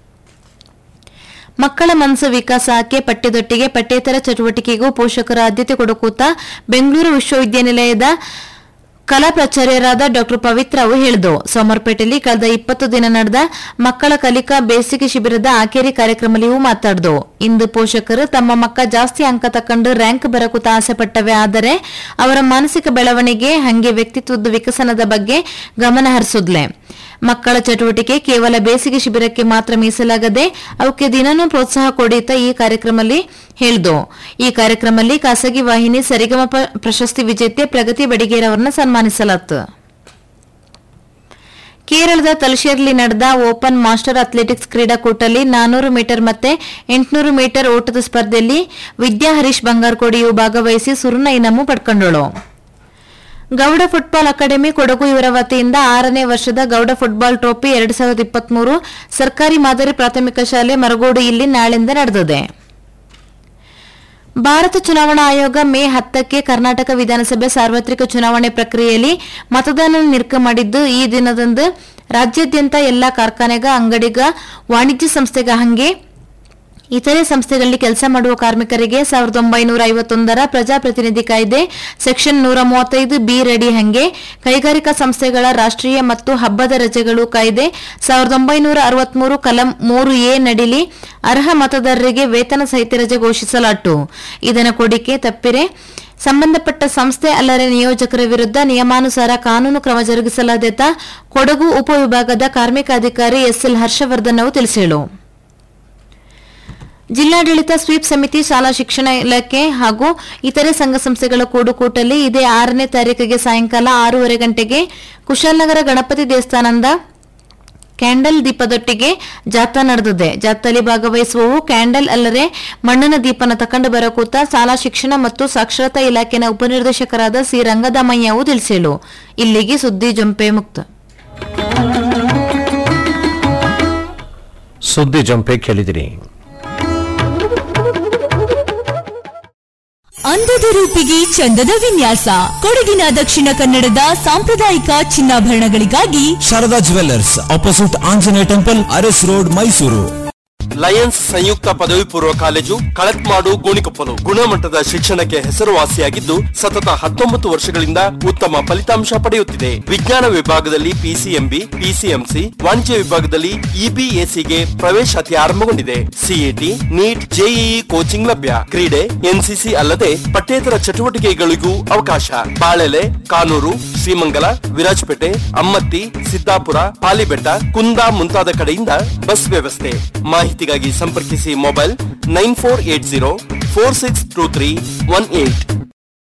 S14: ಮಕ್ಕಳ ಮನಸ್ಸು ವಿಕಾಸಕ್ಕೆ ಪಠ್ಯದೊಟ್ಟಿಗೆ ಪಠ್ಯೇತರ ಚಟುವಟಿಕೆಗೂ ಪೋಷಕರ ಆದ್ಯತೆ ಕೊಡುಕೂತ ಬೆಂಗಳೂರು ವಿಶ್ವವಿದ್ಯಾನಿಲಯದ ಕಲಾ ಪ್ರಾಚಾರ್ಯರಾದ ಡಾ ಪವಿತ್ರ ಅವು ಹೇಳಿದು ಸೋಮವಾರಪೇಟೆಯಲ್ಲಿ ಕಳೆದ ಇಪ್ಪತ್ತು ದಿನ ನಡೆದ ಮಕ್ಕಳ ಕಲಿಕಾ ಬೇಸಿಗೆ ಶಿಬಿರದ ಆಕೇರಿ ಕಾರ್ಯಕ್ರಮದಲ್ಲಿ ಮಾತಾಡ್ದು ಇಂದು ಪೋಷಕರು ತಮ್ಮ ಮಕ್ಕ ಜಾಸ್ತಿ ಅಂಕ ತಕೊಂಡು ರ್ಯಾಂಕ್ ಬರಕೂತ ಆಸೆ ಪಟ್ಟವೆ ಆದರೆ ಅವರ ಮಾನಸಿಕ ಬೆಳವಣಿಗೆ ಹಂಗೆ ವ್ಯಕ್ತಿತ್ವದ ವಿಕಸನದ ಬಗ್ಗೆ ಗಮನ ಹರಿಸುದ್ಲೆ ಮಕ್ಕಳ ಚಟುವಟಿಕೆ ಕೇವಲ ಬೇಸಿಗೆ ಶಿಬಿರಕ್ಕೆ ಮಾತ್ರ ಮೀಸಲಾಗದೆ ಅವಕ್ಕೆ ದಿನನೂ ಪ್ರೋತ್ಸಾಹ ಕೊಡೀತ ಈ ಕಾರ್ಯಕ್ರಮದಲ್ಲಿ ಹೇಳ್ದು ಈ ಕಾರ್ಯಕ್ರಮದಲ್ಲಿ ಖಾಸಗಿ ವಾಹಿನಿ ಸರಿಗಮಪ ಪ್ರಶಸ್ತಿ ವಿಜೇತೆ ಪ್ರಗತಿ ಬಡಿಗೇರ್ ಅವರನ್ನ ಸನ್ಮಾನಿಸಲಾಯಿತು ಕೇರಳದ ತಲಶೇರ್ಲಿ ನಡೆದ ಓಪನ್ ಮಾಸ್ಟರ್ ಅಥ್ಲೆಟಿಕ್ಸ್ ಕ್ರೀಡಾಕೂಟದಲ್ಲಿ ನಾನೂರು ಮೀಟರ್ ಮತ್ತೆ ಎಂಟುನೂರು ಮೀಟರ್ ಓಟದ ಸ್ಪರ್ಧೆಯಲ್ಲಿ ವಿದ್ಯಾ ಹರೀಶ್ ಬಂಗಾರಕೋಡಿಯು ಭಾಗವಹಿಸಿ ಸುರುನ ಇನಾಮು ಪಡ್ಕೊಂಡಳು ಗೌಡ ಫುಟ್ಬಾಲ್ ಅಕಾಡೆಮಿ ಕೊಡಗು ಇವರ ವತಿಯಿಂದ ಆರನೇ ವರ್ಷದ ಗೌಡ ಫುಟ್ಬಾಲ್ ಟ್ರೋಫಿ ಎರಡ್ ಸಾವಿರದ ಇಪ್ಪತ್ಮೂರು ಸರ್ಕಾರಿ ಮಾದರಿ ಪ್ರಾಥಮಿಕ ಶಾಲೆ ಮರಗೋಡು ಇಲ್ಲಿ ನಾಳೆಯಿಂದ ನಡೆದಿದೆ ಭಾರತ ಚುನಾವಣಾ ಆಯೋಗ ಮೇ ಹತ್ತಕ್ಕೆ ಕರ್ನಾಟಕ ವಿಧಾನಸಭೆ ಸಾರ್ವತ್ರಿಕ ಚುನಾವಣೆ ಪ್ರಕ್ರಿಯೆಯಲ್ಲಿ ಮತದಾನ ನಿರ್ಕ ಮಾಡಿದ್ದು ಈ ದಿನದಂದು ರಾಜ್ಯಾದ್ಯಂತ ಎಲ್ಲಾ ಕಾರ್ಖಾನೆಗ ಅಂಗಡಿಗ ವಾಣಿಜ್ಯ ಸಂಸ್ಥೆಗ ಹಂಗೆ ಇತರೆ ಸಂಸ್ಥೆಗಳಲ್ಲಿ ಕೆಲಸ ಮಾಡುವ ಕಾರ್ಮಿಕರಿಗೆ ಸಾವಿರದ ಒಂಬೈನೂರ ಐವತ್ತೊಂದರ ಪ್ರಜಾಪ್ರತಿನಿಧಿ ಕಾಯ್ದೆ ಸೆಕ್ಷನ್ ನೂರ ಮೂವತ್ತೈದು ಬಿ ರೆಡಿ ಹಂಗೆ ಕೈಗಾರಿಕಾ ಸಂಸ್ಥೆಗಳ ರಾಷ್ಟ್ರೀಯ ಮತ್ತು ಹಬ್ಬದ ರಜೆಗಳು ಕಾಯ್ದೆ ಸಾವಿರದ ಒಂಬೈನೂರ ಅರವತ್ಮೂರು ಕಲಂ ಮೂರು ಎ ನಡಿಲಿ ಅರ್ಹ ಮತದಾರರಿಗೆ ವೇತನ ಸಹಿತ ರಜೆ ಘೋಷಿಸಲಾಟು ಇದರ ಕೊಡಿಕೆ ತಪ್ಪಿರೆ ಸಂಬಂಧಪಟ್ಟ ಸಂಸ್ಥೆ ಅಲ್ಲದೆ ನಿಯೋಜಕರ ವಿರುದ್ಧ ನಿಯಮಾನುಸಾರ ಕಾನೂನು ಕ್ರಮ ಜರುಗಿಸಲಾದೇತ ಕೊಡಗು ಉಪವಿಭಾಗದ ಕಾರ್ಮಿಕ ಅಧಿಕಾರಿ ಎಸ್ಎಲ್ ಹರ್ಷವರ್ಧನ್ ಅವರು ತಿಳಿಸಿದರು ಜಿಲ್ಲಾಡಳಿತ ಸ್ವೀಪ್ ಸಮಿತಿ ಶಾಲಾ ಶಿಕ್ಷಣ ಇಲಾಖೆ ಹಾಗೂ ಇತರೆ ಸಂಘ ಸಂಸ್ಥೆಗಳ ಕೂಡುಕೂಟಲ್ಲಿ ಇದೇ ಆರನೇ ತಾರೀಕಿಗೆ ಸಾಯಂಕಾಲ ಆರೂವರೆ ಗಂಟೆಗೆ ಕುಶಾಲನಗರ ಗಣಪತಿ ದೇವಸ್ಥಾನದ ಕ್ಯಾಂಡಲ್ ದೀಪದೊಟ್ಟಿಗೆ ಜಾಥಾ ನಡೆದಿದೆ ಜಾಥಾದಲ್ಲಿ ಭಾಗವಹಿಸುವವು ಕ್ಯಾಂಡಲ್ ಅಲ್ಲದೆ ಮಣ್ಣಿನ ದೀಪನ ತಕೊಂಡು ಬರಕೂತ ಶಾಲಾ ಶಿಕ್ಷಣ ಮತ್ತು ಸಾಕ್ಷರತಾ ಇಲಾಖೆನ ಉಪನಿರ್ದೇಶಕರಾದ ಸಿ ರಂಗದಮಯ್ಯವು ತಿಳಿಸಿಳು ಇಲ್ಲಿಗೆ ಸುದ್ದಿ ಜೊಂಪೆ ಮುಕ್ತ
S5: ಸುದ್ದಿ ಜಂಪೆ ಕೇಳಿದಿರಿ
S15: ಅಂದದ ರೂಪಿಗೆ ಚಂದದ ವಿನ್ಯಾಸ ಕೊಡಗಿನ ದಕ್ಷಿಣ ಕನ್ನಡದ ಸಾಂಪ್ರದಾಯಿಕ ಚಿನ್ನಾಭರಣಗಳಿಗಾಗಿ
S16: Sharada jewellers opposite Anjaneya temple Aras road Mysuru
S17: lions ಸಂಯುಕ್ತ ಪದವಿ ಪೂರ್ವ ಕಾಲೇಜು ಕಳತ್ಮಾಡು ಗೋಣಿಕೊಪ್ಪಲು ಗುಣಮಟ್ಟದ ಶಿಕ್ಷಣಕ್ಕೆ ಹೆಸರುವಾಸಿಯಾಗಿದ್ದು ಸತತ ಹತ್ತೊಂಬತ್ತು ವರ್ಷಗಳಿಂದ ಉತ್ತಮ ಫಲಿತಾಂಶ ಪಡೆಯುತ್ತಿದೆ ವಿಜ್ಞಾನ ವಿಭಾಗದಲ್ಲಿ ಪಿಸಿಎಂಬಿ ಪಿಸಿಎಂಸಿ ವಾಣಿಜ್ಯ ವಿಭಾಗದಲ್ಲಿ ಇಬಿಎಸಿಗೆ ಪ್ರವೇಶಾತಿ ಆರಂಭಗೊಂಡಿದೆ ಸಿಇಟಿ ನೀಟ್ ಜೆಇಇ ಕೋಚಿಂಗ್ ಲಭ್ಯ ಕ್ರೀಡೆ ಎನ್ಸಿಸಿ ಅಲ್ಲದೆ ಪಠ್ಯೇತರ ಚಟುವಟಿಕೆಗಳಿಗೂ ಅವಕಾಶ ಬಾಳೆಲೆ ಕಾನೂರು ಶ್ರೀಮಂಗಲ ವಿರಾಜಪೇಟೆ ಅಮ್ಮತ್ತಿ ಸಿದ್ದಾಪುರ ಪಾಲಿಬೆಟ್ಟ ಕುಂದ ಮುಂತಾದ ಕಡೆಯಿಂದ ಬಸ್ ವ್ಯವಸ್ಥೆ ಮಾಹಿತಿಗಾಗಿ ಸಂಪರ್ಕಿಸಿ mobile nine four eight zero four six two three one eight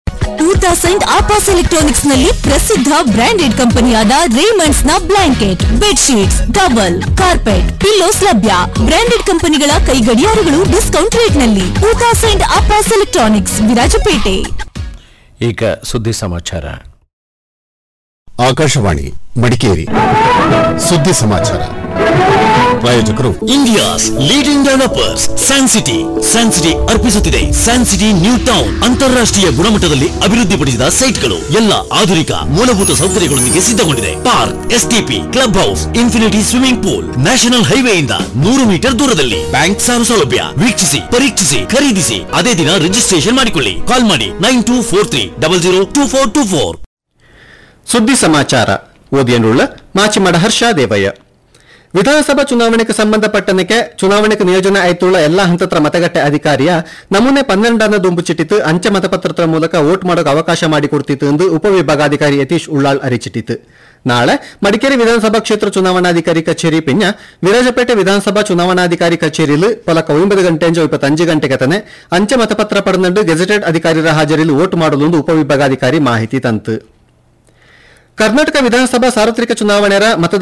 S15: ಊತಾಸ್ ಅಂಡ್ ಆಪಾಸ್ ಎಲೆಕ್ಟ್ರಾನಿಕ್ಸ್ ನಲ್ಲಿ ಪ್ರಸಿದ್ಧ ಬ್ರಾಂಡೆಡ್ ಕಂಪನಿಯಾದ ರೇಮಂಡ್ಸ್ ನ blanket bedsheets towel carpet pillows ಲಭ್ಯ ಬ್ರಾಂಡೆಡ್ ಕಂಪನಿಗಳ ಕೈಗಡಿಯಾರಗಳು ಡಿಸ್ಕೌಂಟ್ ರೇಟ್ ನಲ್ಲಿ ಊತಾಸ್ ಅಂಡ್ ಆಪಾಸ್ ಎಲೆಕ್ಟ್ರಾನಿಕ್ಸ್ ವಿರಾಜಪೇಟೆ
S5: ಈಗ ಸುದ್ದಿ ಸಮಾಚಾರ
S18: ಆಕಾಶವಾಣಿ ಮಡಿಕೇರಿ ಸುದ್ದಿ ಸಮಾಚಾರ ಪ್ರಾಯೋಜಕರು
S16: India's leading developers Sancity Sancity ಅರ್ಪಿಸುತ್ತಿದೆ ಸ್ಯಾನ್ಸಿಟಿ ನ್ಯೂ ಟೌನ್ ಅಂತಾರಾಷ್ಟ್ರೀಯ ಗುಣಮಟ್ಟದಲ್ಲಿ ಅಭಿವೃದ್ಧಿಪಡಿಸಿದ ಸೈಟ್ಗಳು ಎಲ್ಲ ಆಧುನಿಕ ಮೂಲಭೂತ ಸೌಕರ್ಯಗಳೊಂದಿಗೆ ಸಿದ್ಧಗೊಂಡಿದೆ park STP club house infinity swimming pool national ಹೈವೇಯಿಂದ ನೂರು ಮೀಟರ್ ದೂರದಲ್ಲಿ ಬ್ಯಾಂಕ್ ಸಾಲ ಸೌಲಭ್ಯ ವೀಕ್ಷಿಸಿ ಪರೀಕ್ಷಿಸಿ ಖರೀದಿಸಿ ಅದೇ ದಿನ ರಿಜಿಸ್ಟ್ರೇಷನ್ ಮಾಡಿಕೊಳ್ಳಿ ಕಾಲ್ ಮಾಡಿ nine two four three double zero two four two four
S19: ಸುದ್ದಿ ಸಮಾಚಾರ ಓದಿಯನ್ನುಳ್ಳ ಮಾಚಿಮಡ ಹರ್ಷ ದೇವಯ್ಯ ವಿಧಾನಸಭಾ ಚುನಾವಣೆಗೆ ಸಂಬಂಧಪಟ್ಟನಕ್ಕೆ ಚುನಾವಣೆಗೆ ನಿಯೋಜನೆ ಆಯ್ತುಳ್ಳ ಎಲ್ಲಾ ಹಂತತ್ರ ಮತಗಟ್ಟೆ ಅಧಿಕಾರಿಯ ನಮೂನೆ ಪನ್ನೆರಡನ್ನ ದುಂಬುಚಿಟ್ಟಿತು ಅಂಚೆ ಮತಪತ್ರದ ಮೂಲಕ ವೋಟ್ ಮಾಡೋಕೆ ಅವಕಾಶ ಮಾಡಿಕೊಡ್ತಿತ್ತು ಎಂದು ಉಪವಿಭಾಗಾಧಿಕಾರಿ ಯತೀಶ್ ಉಳ್ಳಾಳ್ ಅರಿಚಿಟ್ಟಿತು ನಾಳೆ ಮಡಿಕೇರಿ ವಿಧಾನಸಭಾ ಕ್ಷೇತ್ರ ಚುನಾವಣಾಧಿಕಾರಿ ಕಚೇರಿ ಪಿಂಜ ವಿರಾಜಪೇಟೆ ವಿಧಾನಸಭಾ ಚುನಾವಣಾಧಿಕಾರಿ ಕಚೇರಿಯಲ್ಲಿ ಪೊಲಕ ಒಂಬತ್ತು ಗಂಟೆಂಜ ಇಪ್ಪತ್ತಂಜು ಗಂಟೆಗೆ ತನೆ ಅಂಚೆ ಮತಪತ್ರ ಪಡೆದಂಡು ಗೆಜೆಟೆಡ್ ಅಧಿಕಾರಿರ ಹಾಜರಿಯಲ್ಲಿ ವೋಟ್ ಮಾಡಲು ಎಂದು ಉಪವಿಭಾಗಾಧಿಕಾರಿ ಮಾಹಿತಿ ತಂತು ಕರ್ನಾಟಕ ವಿಧಾನಸಭಾ ಸಾರ್ವತ್ರಿಕ ಚುನಾವಣೆಯ ಮತದಾನ